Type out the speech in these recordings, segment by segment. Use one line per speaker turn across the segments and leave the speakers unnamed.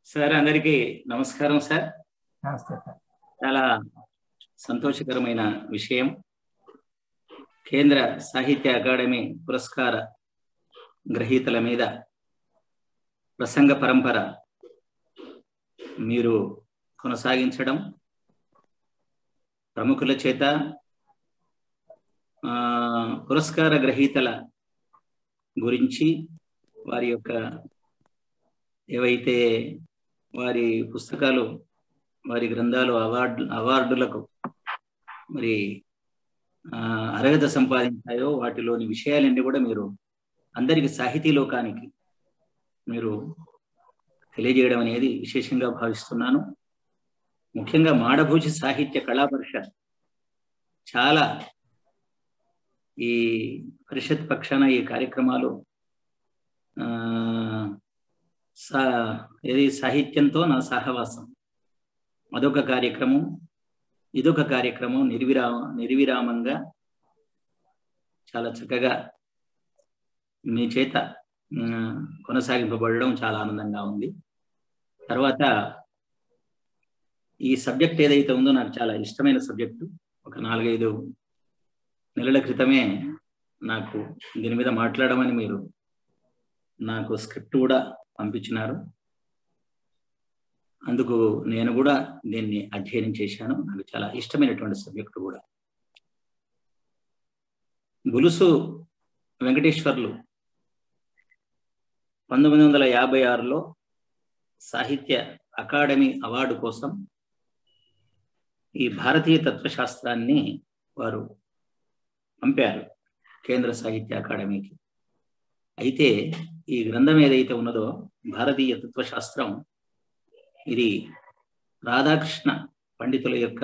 Sir అందరికీ నమస్కారం sir
నమస్తే సార్
చాలా సంతోషకరమైన విషయం కేంద్ర సాహిత్య అకాడమీ పురస్కార గ్రహీతల మీద ప్రసంగ పరంపర మీరు కొనసాగించడం ప్రముఖుల చేత ఆ, పురస్కార గ్రహీతల గురించి వారి యొక్క ఏవైతే వారి పుస్తకాలు వారి గ్రంథాలు అవార్డు అవార్డులకు మరి ఆ, అర్హత సంపాదించాయో వాటిలోని విషయాలన్నీ కూడా మీరు అందరికి సాహితీ లోకానికి మీరు తెలియజేయడం అనేది విశేషంగా భావిస్తున్నాను ముఖ్యంగా మాడభూషి సాహిత్య కళా పరిషత్ చాలా ఈ పరిషత్ పక్షాన ఈ కార్యక్రమాలు ఆ, సా ఏది సాహిత్యంతో నా సహవాసం అదొక కార్యక్రమం ఇదొక కార్యక్రమం నిర్విరామ నిర్విరామంగా చాలా చక్కగా మీ చేత ఉమ్, కొనసాగింపబడడం చాలా ఆనందంగా ఉంది తర్వాత ఈ సబ్జెక్ట్ ఏదైతే ఉందో నాకు చాలా ఇష్టమైన సబ్జెక్టు ఒక నాలుగైదు నెలల క్రితమే నాకు దీని మీద మాట్లాడమని మీరు నాకు స్క్రిప్ట్ కూడా పంపించినారు అందుకు నేను కూడా దీన్ని అధ్యయనం చేశాను నాకు చాలా ఇష్టమైనటువంటి సబ్జెక్టు కూడా గులుసు వెంకటేశ్వర్లు పంతొమ్మిది వందల యాభై ఆరులో సాహిత్య అకాడమీ అవార్డు కోసం ఈ భారతీయ తత్వశాస్త్రాన్ని వారు పంపారు కేంద్ర సాహిత్య అకాడమీకి అయితే ఈ గ్రంథం ఏదైతే ఉన్నదో భారతీయ తత్వశాస్త్రం ఇది రాధాకృష్ణ పండితుల యొక్క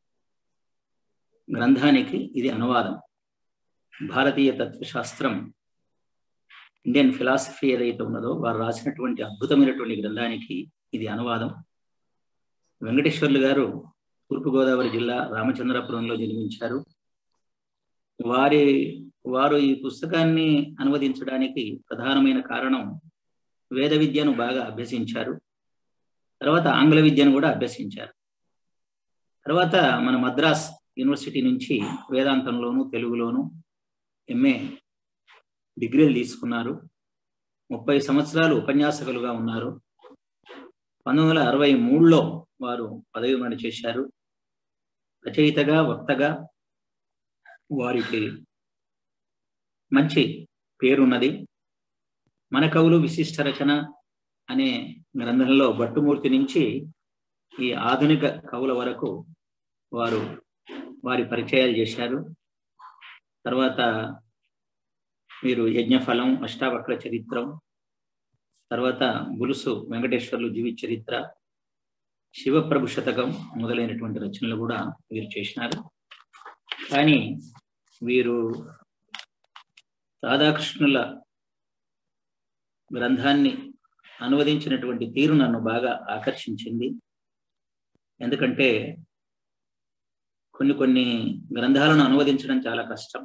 గ్రంథానికి ఇది అనువాదం భారతీయ తత్వశాస్త్రం ఇండియన్ ఫిలాసఫీ ఏదైతే ఉన్నదో వారు రాసినటువంటి అద్భుతమైనటువంటి గ్రంథానికి ఇది అనువాదం వెంకటేశ్వర్లు గారు తూర్పుగోదావరి జిల్లా రామచంద్రపురంలో జన్మించారు వారి వారు ఈ పుస్తకాన్ని అనువదించడానికి ప్రధానమైన కారణం వేద విద్యను బాగా అభ్యసించారు తర్వాత ఆంగ్ల విద్యను కూడా అభ్యసించారు తర్వాత మన మద్రాస్ యూనివర్సిటీ నుంచి వేదాంతంలోను తెలుగులోను ఎంఏ డిగ్రీలు తీసుకున్నారు ముప్పై సంవత్సరాలు ఉపన్యాసకులుగా ఉన్నారు పంతొమ్మిది వందల అరవై మూడులో వారు పదవి విరమణ చేశారు రచయితగా వక్తగా వారికి మంచి పేరున్నది మన కవులు విశిష్ట రచన అనే గ్రంథంలో భట్టుమూర్తి నుంచి ఈ ఆధునిక కవుల వరకు వారు వారి పరిచయాలు చేశారు తర్వాత మీరు యజ్ఞఫలం అష్టావక్ర చరిత్రం తర్వాత బులుసు వెంకటేశ్వర్లు జీవిత చరిత్ర శివప్రభు శతకం మొదలైనటువంటి రచనలు కూడా వీరు చేసినారు కానీ వీరు రాధాకృష్ణుల గ్రంథాన్ని అనువదించినటువంటి తీరు నన్ను బాగా ఆకర్షించింది ఎందుకంటే కొన్ని కొన్ని గ్రంథాలను అనువదించడం చాలా కష్టం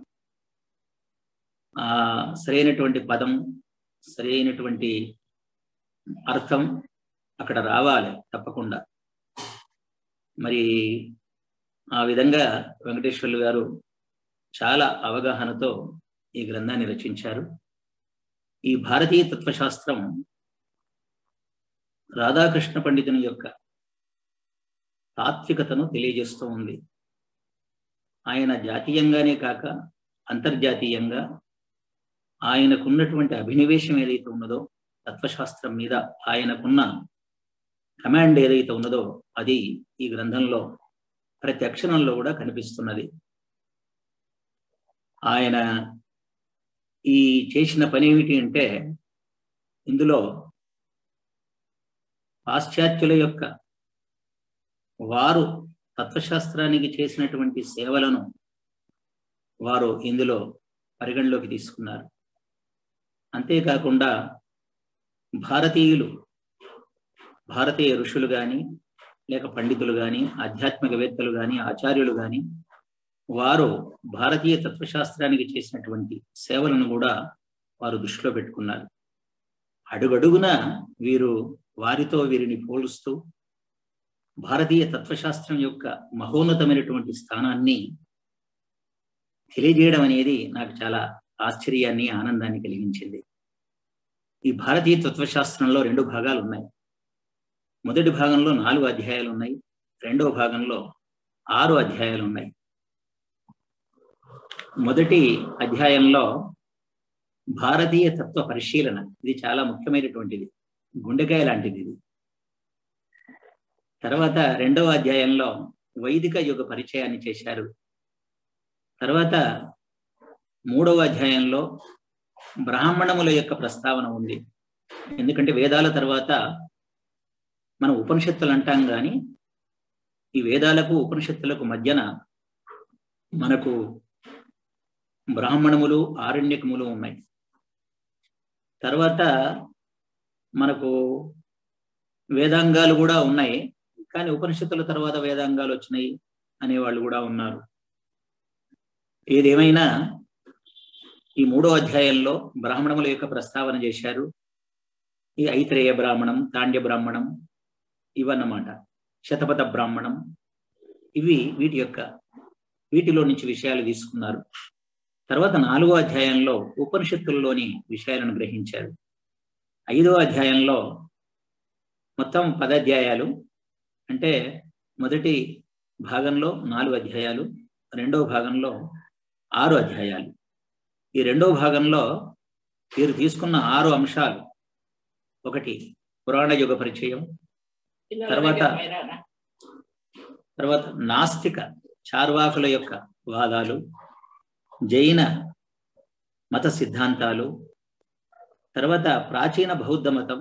ఆ సరైనటువంటి పదం సరైనటువంటి అర్థం అక్కడ రావాలి తప్పకుండా మరి ఆ విధంగా వెంకటేశ్వర్లు గారు చాలా అవగాహనతో ఈ గ్రంథాన్ని రచించారు ఈ భారతీయ తత్వశాస్త్రం రాధాకృష్ణ పండితుని యొక్క తాత్వికతను తెలియజేస్తూ ఉంది ఆయన జాతీయంగానే కాక అంతర్జాతీయంగా ఆయనకున్నటువంటి అభినివేశం ఏదైతే ఉన్నదో తత్వశాస్త్రం మీద ఆయనకున్న కమాండ్ ఏదైతే ఉన్నదో అది ఈ గ్రంథంలో ప్రతి అక్షరంలో కూడా కనిపిస్తున్నది ఆయన ఈ చేసిన పని ఏమిటి అంటే ఇందులో పాశ్చాత్యుల యొక్క వారు తత్వశాస్త్రానికి చేసినటువంటి సేవలను వారు ఇందులో పరిగణలోకి తీసుకున్నారు అంతేకాకుండా భారతీయులు భారతీయ ఋషులు కానీ లేక పండితులు కానీ ఆధ్యాత్మికవేత్తలు కానీ ఆచార్యులు కానీ వారు భారతీయ తత్వశాస్త్రానికి చేసినటువంటి సేవలను కూడా వారు దృష్టిలో పెట్టుకున్నారు అడుగడుగున వీరు వారితో వీరిని పోలుస్తూ భారతీయ తత్వశాస్త్రం యొక్క మహోన్నతమైనటువంటి స్థానాన్ని తెలియజేయడం అనేది నాకు చాలా ఆశ్చర్యాన్ని ఆనందాన్ని కలిగించింది ఈ భారతీయ తత్వశాస్త్రంలో రెండు భాగాలు ఉన్నాయి మొదటి భాగంలో నాలుగు అధ్యాయాలు ఉన్నాయి రెండవ భాగంలో ఆరు అధ్యాయాలు ఉన్నాయి మొదటి అధ్యాయంలో భారతీయ తత్వ పరిశీలన ఇది చాలా ముఖ్యమైనటువంటిది గుండెకాయ లాంటిది ఇది తర్వాత రెండవ అధ్యాయంలో వైదిక యుగ పరిచయాన్ని చేశారు తర్వాత మూడవ అధ్యాయంలో బ్రాహ్మణముల యొక్క ప్రస్తావన ఉంది ఎందుకంటే వేదాల తర్వాత మనం ఉపనిషత్తులు అంటాం కానీ ఈ వేదాలకు ఉపనిషత్తులకు మధ్యన మనకు బ్రాహ్మణములు ఆరణ్యకములు ఉన్నాయి తర్వాత మనకు వేదాంగాలు కూడా ఉన్నాయి కానీ ఉపనిషత్తుల తర్వాత వేదాంగాలు వచ్చినాయి అనేవాళ్ళు కూడా ఉన్నారు ఏదేమైనా ఈ మూడో అధ్యాయంలో బ్రాహ్మణముల యొక్క ప్రస్తావన చేశారు ఈ ఐత్రేయ బ్రాహ్మణం తాండ్య బ్రాహ్మణం ఇవన్నమాట శతపథ బ్రాహ్మణం ఇవి వీటి యొక్క వీటిలో నుంచి విషయాలు తీసుకున్నారు తర్వాత నాలుగో అధ్యాయంలో ఉపనిషత్తుల్లోని విషయాలను గ్రహించారు ఐదో అధ్యాయంలో మొత్తం పదాధ్యాయాలు అంటే మొదటి భాగంలో నాలుగు అధ్యాయాలు రెండవ భాగంలో ఆరు అధ్యాయాలు ఈ రెండవ భాగంలో వీరు తీసుకున్న ఆరు అంశాలు ఒకటి పురాణ యుగ పరిచయం తర్వాత తర్వాత నాస్తిక చార్వాకుల యొక్క వాదాలు జైన మత సిద్ధాంతాలు తర్వాత ప్రాచీన బౌద్ధ మతం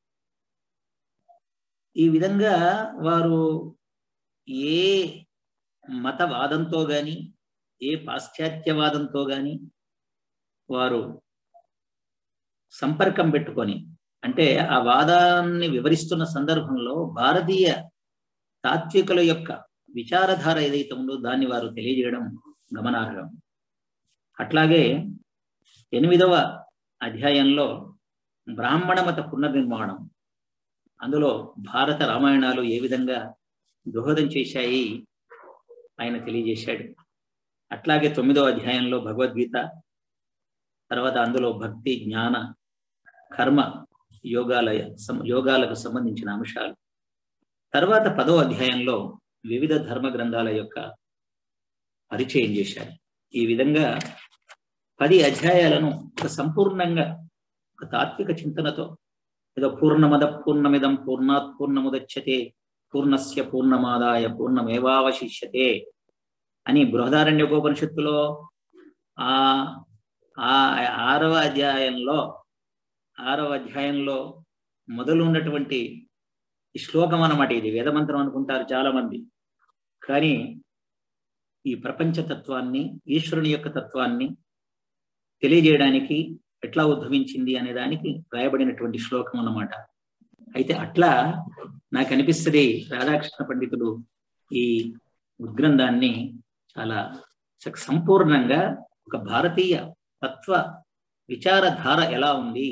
ఈ విధంగా వారు ఏ మతవాదంతో గాని ఏ పాశ్చాత్యవాదంతో గాని వారు సంపర్కం పెట్టుకొని అంటే ఆ వాదాన్ని వివరిస్తున్న సందర్భంలో భారతీయ తాత్వికుల యొక్క విచారధార ఏదైతే ఉందో దాన్ని వారు తెలియజేయడం గమనార్హం అట్లాగే ఎనిమిదవ అధ్యాయంలో బ్రాహ్మణ మత పునర్నిర్మాణం అందులో భారత రామాయణాలు ఏ విధంగా దోహదం చేశాయి ఆయన తెలియజేశాడు అట్లాగే తొమ్మిదవ అధ్యాయంలో భగవద్గీత తర్వాత అందులో భక్తి జ్ఞాన కర్మ యోగాల యోగాలకు సంబంధించిన అంశాలు తర్వాత పదో అధ్యాయంలో వివిధ ధర్మ గ్రంథాల యొక్క పరిచయం చేశారు ఈ విధంగా పది అధ్యాయాలను ఒక సంపూర్ణంగా ఒక తాత్విక చింతనతో ఏదో పూర్ణమద పూర్ణమిదం పూర్ణాత్ పూర్ణముదచ్చతే పూర్ణస్య పూర్ణమాదాయ పూర్ణమేవావశిష్యతే అని బృహదారణ్యోపనిషత్తులో ఆ ఆ ఆరవ అధ్యాయంలో ఆరవ అధ్యాయంలో మొదలు ఉన్నటువంటి ఈ శ్లోకం అన్నమాట ఇది వేదమంత్రం అనుకుంటారు చాలా మంది కానీ ఈ ప్రపంచ తత్వాన్ని ఈశ్వరుని యొక్క తత్వాన్ని తెలియజేయడానికి ఎట్లా ఉద్భవించింది అనే దానికి రాయబడినటువంటి శ్లోకం అన్నమాట అయితే అట్లా నాకు అనిపిస్తుంది రాధాకృష్ణ పండితుడు ఈ ఉద్గ్రంథాన్ని చాలా సంపూర్ణంగా ఒక భారతీయ తత్వ విచారధార ఎలా ఉంది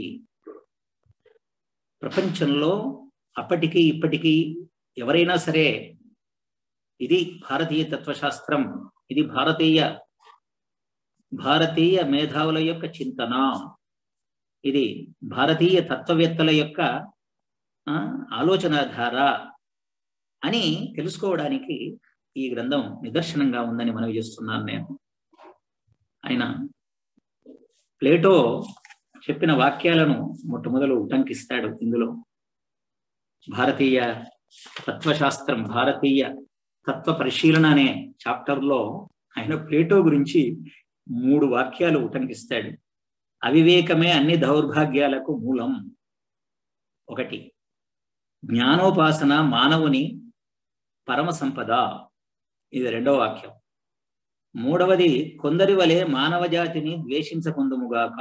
ప్రపంచంలో అప్పటికి ఇప్పటికీ ఎవరైనా సరే ఇది భారతీయ తత్వశాస్త్రం ఇది భారతీయ భారతీయ మేధావుల యొక్క చింతన ఇది భారతీయ తత్వవేత్తల యొక్క ఆలోచనాధార అని తెలుసుకోవడానికి ఈ గ్రంథం నిదర్శనంగా ఉందని మనవి చేస్తున్నాను నేను ఆయన ప్లేటో చెప్పిన వాక్యాలను మొట్టమొదలు ఉటంకిస్తాడు ఇందులో భారతీయ తత్వశాస్త్రం భారతీయ తత్వ పరిశీలన అనే చాప్టర్లో ఆయన ప్లేటో గురించి మూడు వాక్యాలు ఉటంకిస్తాడు అవివేకమే అన్ని దౌర్భాగ్యాలకు మూలం ఒకటి జ్ఞానోపాసన మానవుని పరమ సంపద ఇది రెండవ వాక్యం మూడవది కొందరి వలె మానవ జాతిని ద్వేషించకుందుముగాక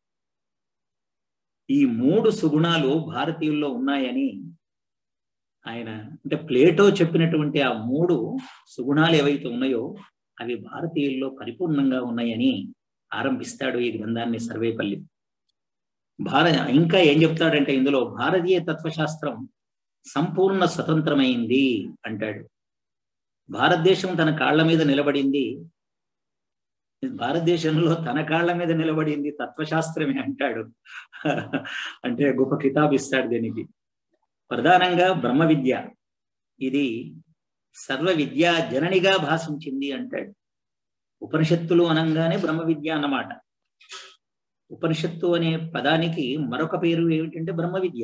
ఈ మూడు సుగుణాలు భారతీయుల్లో ఉన్నాయని ఆయన అంటే ప్లేటో చెప్పినటువంటి ఆ మూడు సుగుణాలు ఏవైతే ఉన్నాయో అవి భారతీయుల్లో పరిపూర్ణంగా ఉన్నాయని ఆరంభిస్తాడు ఈ గ్రంథాన్ని సర్వేపల్లి భార ఇంకా ఏం చెప్తాడంటే ఇందులో భారతీయ తత్వశాస్త్రం సంపూర్ణ స్వతంత్రమైంది అంటాడు భారతదేశం తన కాళ్ళ మీద నిలబడింది భారతదేశంలో తన కాళ్ళ మీద నిలబడింది తత్వశాస్త్రమే అంటాడు అంటే గొప్ప కితాబ్ ఇస్తాడు దీనికి ప్రధానంగా బ్రహ్మ విద్య ఇది సర్వ విద్యా జననిగా భాషించింది అంటాడు ఉపనిషత్తులు అనంగానే బ్రహ్మ విద్య అన్నమాట ఉపనిషత్తు అనే పదానికి మరొక పేరు ఏమిటంటే బ్రహ్మ విద్య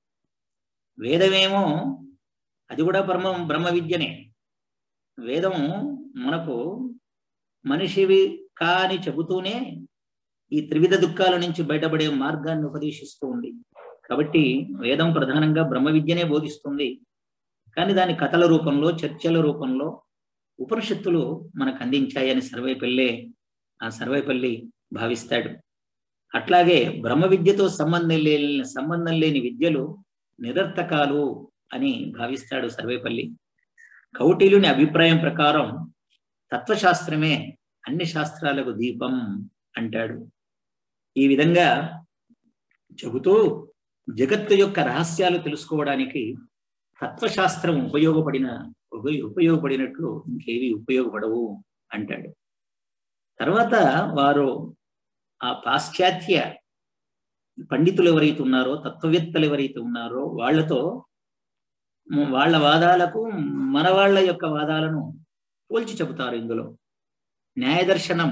వేదమేమో అది కూడా బ్రహ్మ బ్రహ్మ విద్యనే వేదం మనకు మనిషివి కాని చెబుతూనే ఈ త్రివిధ దుఃఖాల నుంచి బయటపడే మార్గాన్ని ఉపదేశిస్తూ ఉంది కాబట్టి వేదం ప్రధానంగా బ్రహ్మ విద్యనే బోధిస్తుంది కానీ దాని కథల రూపంలో చర్చల రూపంలో ఉపనిషత్తులు మనకు అందించాయని సర్వేపల్లె ఆ సర్వేపల్లి భావిస్తాడు అట్లాగే బ్రహ్మ విద్యతో సంబంధం లేని సంబంధం లేని విద్యలు నిరర్థకాలు అని భావిస్తాడు సర్వేపల్లి కౌటిల్యుని అభిప్రాయం ప్రకారం తత్వశాస్త్రమే అన్ని శాస్త్రాలకు దీపం అంటాడు ఈ విధంగా చెబుతూ జగత్తు యొక్క రహస్యాలు తెలుసుకోవడానికి తత్వశాస్త్రం ఉపయోగపడిన ఉపయోగపడినట్లు ఇంకేవి ఉపయోగపడవు అంటాడు తర్వాత వారు ఆ పాశ్చాత్య పండితులు ఎవరైతే ఉన్నారో తత్వవేత్తలు ఎవరైతే ఉన్నారో వాళ్లతో వాళ్ళ వాదాలకు మన వాళ్ళ యొక్క వాదాలను పోల్చి చెబుతారు ఇందులో న్యాయదర్శనం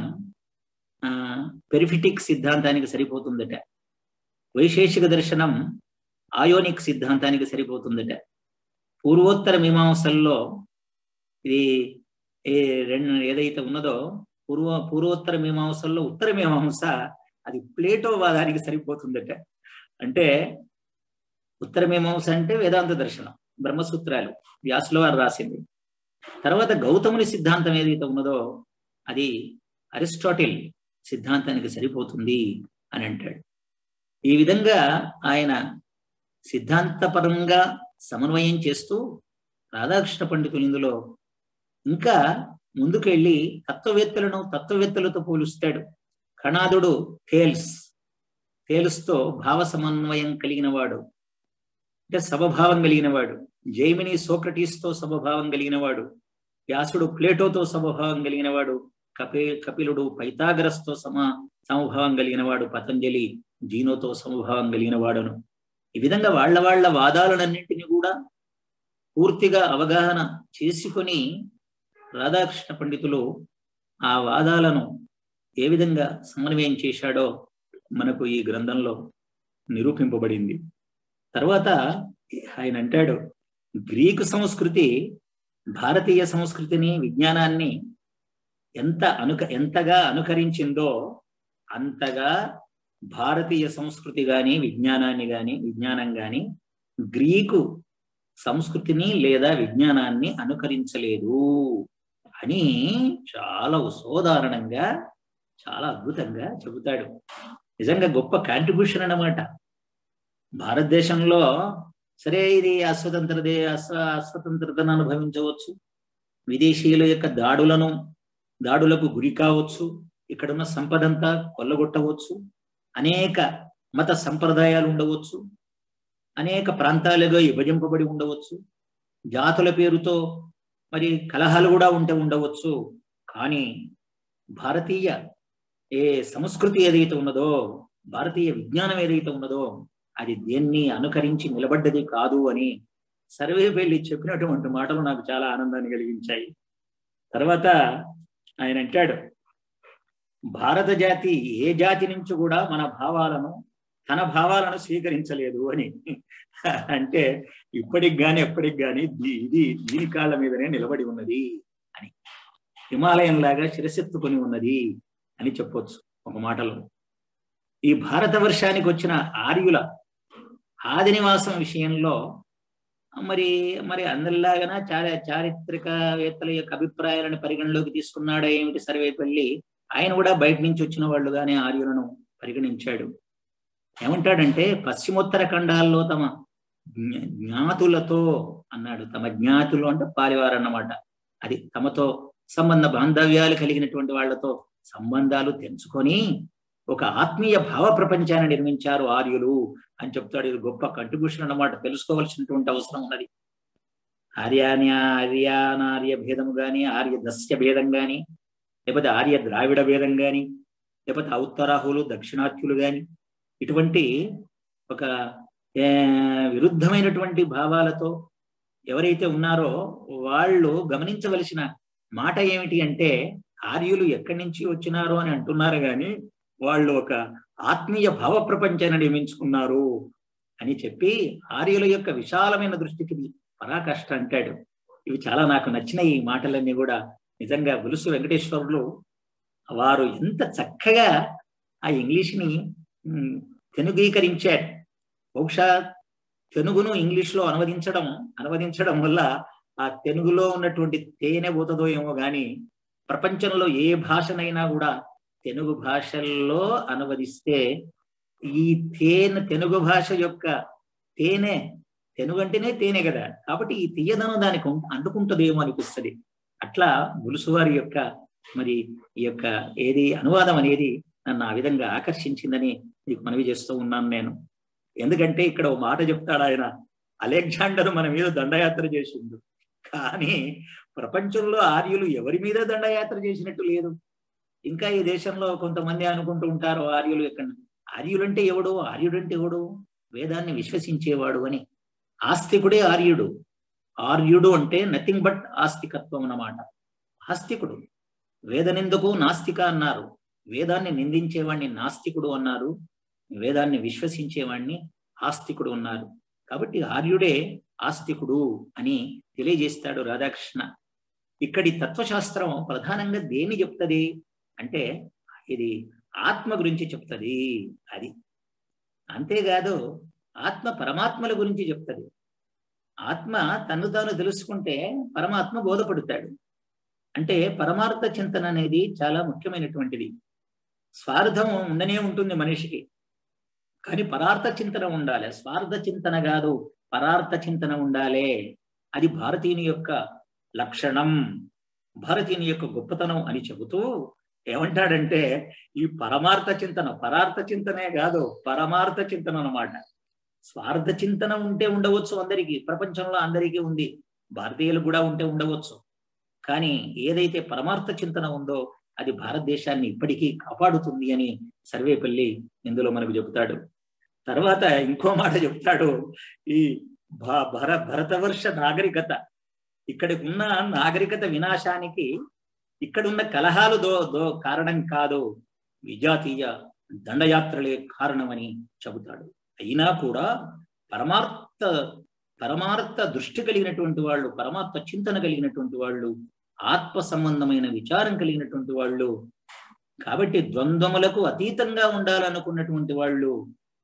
పెరిఫిటిక్ సిద్ధాంతానికి సరిపోతుందట వైశేషిక దర్శనం ఆయోనిక్ సిద్ధాంతానికి సరిపోతుందట పూర్వోత్తర మీమాంసల్లో ఇది ఏ రెండు ఏదైతే ఉన్నదో పూర్వ పూర్వోత్తర మీమాంసల్లో ఉత్తర మీమాంస అది ప్లేటో వాదానికి సరిపోతుందట అంటే ఉత్తర మీమాంస అంటే వేదాంత దర్శనం బ్రహ్మసూత్రాలు వ్యాసుల వారు రాసింది తర్వాత గౌతముని సిద్ధాంతం ఏదైతే ఉన్నదో అది అరిస్టాటిల్ సిద్ధాంతానికి సరిపోతుంది అని అంటాడు ఈ విధంగా ఆయన సిద్ధాంతపరంగా సమన్వయం చేస్తూ రాధాకృష్ణ పండితులు ఇందులో ఇంకా ముందుకెళ్ళి తత్వవేత్తలను తత్వవేత్తలతో పోలుస్తాడు కణాదుడు థేల్స్ థేల్స్తో భావ సమన్వయం కలిగిన వాడు అంటే సమభావం కలిగిన వాడు జైమిని సోక్రటీస్తో సమభావం కలిగిన వాడు వ్యాసుడు ప్లేటోతో సమభావం కలిగిన వాడు కపి కపిలుడు పైతాగరస్తో సమ సమభావం కలిగిన వాడు పతంజలి జీనోతో సమభావం కలిగిన వాడును ఈ విధంగా వాళ్ళ వాళ్ళ వాదాలన్నింటినీ కూడా పూర్తిగా అవగాహన చేసుకొని రాధాకృష్ణ పండితులు ఆ వాదాలను ఏ విధంగా సమన్వయం చేశాడో మనకు ఈ గ్రంథంలో నిరూపింపబడింది తర్వాత ఆయన అంటాడు గ్రీకు సంస్కృతి భారతీయ సంస్కృతిని విజ్ఞానాన్ని ఎంత అనుక ఎంతగా అనుకరించిందో అంతగా భారతీయ సంస్కృతి గాని విజ్ఞానాన్ని గాని విజ్ఞానం గాని గ్రీకు సంస్కృతిని లేదా విజ్ఞానాన్ని అనుకరించలేదు అని చాలా ఉసోదారణంగా చాలా అద్భుతంగా చెబుతాడు నిజంగా గొప్ప కాంట్రిబ్యూషన్ అన్నమాట భారతదేశంలో సరే ఇది అస్వతంత్రదే అస్వ అస్వతంత్రతను అనుభవించవచ్చు విదేశీయుల యొక్క దాడులను దాడులకు గురి కావచ్చు ఇక్కడున్న సంపదంతా కొల్లగొట్టవచ్చు అనేక మత సంప్రదాయాలు ఉండవచ్చు అనేక ప్రాంతాలుగా విభజింపబడి ఉండవచ్చు జాతుల పేరుతో మరి కలహాలు కూడా ఉంటే ఉండవచ్చు కానీ భారతీయ ఏ సంస్కృతి ఏదైతే ఉన్నదో భారతీయ విజ్ఞానం ఏదైతే ఉన్నదో అది దేన్ని అనుకరించి నిలబడ్డది కాదు అని సర్వే వెళ్ళి చెప్పినటువంటి మాటలు నాకు చాలా ఆనందాన్ని కలిగించాయి తర్వాత ఆయన అంటాడు భారత జాతి ఏ జాతి నుంచి కూడా మన భావాలను తన భావాలను స్వీకరించలేదు అని అంటే ఇప్పటికి గాని ఎప్పటికి గాని ఇది దీని కాళ్ళ మీదనే నిలబడి ఉన్నది అని హిమాలయం లాగా శిరసెత్తుకొని ఉన్నది అని చెప్పొచ్చు ఒక మాటలో ఈ భారత వర్షానికి వచ్చిన ఆర్యుల ఆది నివాసం విషయంలో మరి మరి అందరిలాగానా చారి చారిత్రకవేత్తల యొక్క అభిప్రాయాలను పరిగణలోకి తీసుకున్నాడా ఏమిటి సర్వేపల్లి ఆయన కూడా బయట నుంచి వచ్చిన వాళ్ళుగానే ఆర్యులను పరిగణించాడు ఏమంటాడంటే పశ్చిమోత్తర ఖండాల్లో తమ జ్ఞాతులతో అన్నాడు తమ జ్ఞాతులు అంటే పాలివారు అన్నమాట అది తమతో సంబంధ బాంధవ్యాలు కలిగినటువంటి వాళ్లతో సంబంధాలు తెంచుకొని ఒక ఆత్మీయ భావ ప్రపంచాన్ని నిర్మించారు ఆర్యులు అని చెప్తాడు ఇది గొప్ప కంట్రిబ్యూషన్ అన్నమాట తెలుసుకోవాల్సినటువంటి అవసరం ఉన్నది ఆర్యాన్య ఆర్యానార్య భేదము గాని ఆర్య దస్య భేదం గాని లేకపోతే ఆర్య ద్రావిడ భేదం గాని లేకపోతే ఉత్తరాహులు దక్షిణాత్యులు గాని ఇటువంటి ఒక విరుద్ధమైనటువంటి భావాలతో ఎవరైతే ఉన్నారో వాళ్ళు గమనించవలసిన మాట ఏమిటి అంటే ఆర్యులు ఎక్కడి నుంచి వచ్చినారో అని అంటున్నారు కానీ వాళ్ళు ఒక ఆత్మీయ భావ ప్రపంచాన్ని నిర్మించుకున్నారు అని చెప్పి ఆర్యుల యొక్క విశాలమైన దృష్టికి పరాకష్ట అంటాడు ఇవి చాలా నాకు నచ్చిన ఈ మాటలన్నీ కూడా నిజంగా గులుసు వెంకటేశ్వరులు వారు ఎంత చక్కగా ఆ ఇంగ్లీష్ని తెలుగీకరించారు బహుశా తెలుగును ఇంగ్లీష్లో అనువదించడం అనువదించడం వల్ల ఆ తెలుగులో ఉన్నటువంటి తేనె పోతుందో ఏమో కానీ ప్రపంచంలో ఏ భాషనైనా కూడా తెలుగు భాషల్లో అనువదిస్తే ఈ తేనె తెలుగు భాష యొక్క తేనె తెలుగు అంటేనే తేనె కదా కాబట్టి ఈ తీయదనం దానికి అందుకుంటుందేమో అనిపిస్తుంది అట్లా గులుసువారి యొక్క మరి ఈ యొక్క ఏది అనువాదం అనేది నన్ను ఆ విధంగా ఆకర్షించిందని మీకు మనవి చేస్తూ ఉన్నాను నేను ఎందుకంటే ఇక్కడ ఓ మాట చెప్తాడు ఆయన అలెగ్జాండర్ మన మీద దండయాత్ర చేసిండు కానీ ప్రపంచంలో ఆర్యులు ఎవరి మీద దండయాత్ర చేసినట్టు లేదు ఇంకా ఈ దేశంలో కొంతమంది అనుకుంటూ ఉంటారు ఆర్యులు ఎక్కడ ఆర్యులంటే ఎవడు ఆర్యుడంటే ఎవడు వేదాన్ని విశ్వసించేవాడు అని ఆస్తికుడే ఆర్యుడు ఆర్యుడు అంటే నథింగ్ బట్ ఆస్తికత్వం అన్నమాట ఆస్తికుడు వేదనిందుకు నాస్తిక అన్నారు వేదాన్ని నిందించేవాడిని నాస్తికుడు అన్నారు వేదాన్ని విశ్వసించేవాడిని ఆస్తికుడు ఉన్నారు కాబట్టి ఆర్యుడే ఆస్తికుడు అని తెలియజేస్తాడు రాధాకృష్ణ ఇక్కడి తత్వశాస్త్రం ప్రధానంగా దేన్ని చెప్తుంది అంటే ఇది ఆత్మ గురించి చెప్తుంది అది అంతేకాదు ఆత్మ పరమాత్మల గురించి చెప్తుంది ఆత్మ తను తాను తెలుసుకుంటే పరమాత్మ బోధపడతాడు అంటే పరమార్థ చింతన అనేది చాలా ముఖ్యమైనటువంటిది స్వార్థం ఉండనే ఉంటుంది మనిషికి కానీ పరార్థ చింతన ఉండాలి స్వార్థ చింతన కాదు పరార్థ చింతన ఉండాలి అది భారతీయుని యొక్క లక్షణం భారతీయుని యొక్క గొప్పతనం అని చెబుతూ ఏమంటాడంటే ఈ పరమార్థ చింతన పరార్థ చింతనే కాదు పరమార్థ చింతన అన్నమాట స్వార్థ చింతన ఉంటే ఉండవచ్చు అందరికీ ప్రపంచంలో అందరికీ ఉంది భారతీయులు కూడా ఉంటే ఉండవచ్చు కానీ ఏదైతే పరమార్థ చింతన ఉందో అది భారతదేశాన్ని ఇప్పటికీ కాపాడుతుంది అని సర్వేపల్లి ఇందులో మనకు చెబుతాడు తర్వాత ఇంకో మాట చెప్తాడు ఈ భర భరతవర్ష నాగరికత ఇక్కడికి ఉన్న నాగరికత వినాశానికి ఇక్కడున్న కలహాలు దో దో కారణం కాదు విజాతీయ దండయాత్రలే కారణమని చెబుతాడు అయినా కూడా పరమార్థ పరమార్థ దృష్టి కలిగినటువంటి వాళ్ళు పరమార్థ చింతన కలిగినటువంటి వాళ్ళు ఆత్మ సంబంధమైన విచారం కలిగినటువంటి వాళ్ళు కాబట్టి ద్వంద్వములకు అతీతంగా ఉండాలనుకున్నటువంటి వాళ్ళు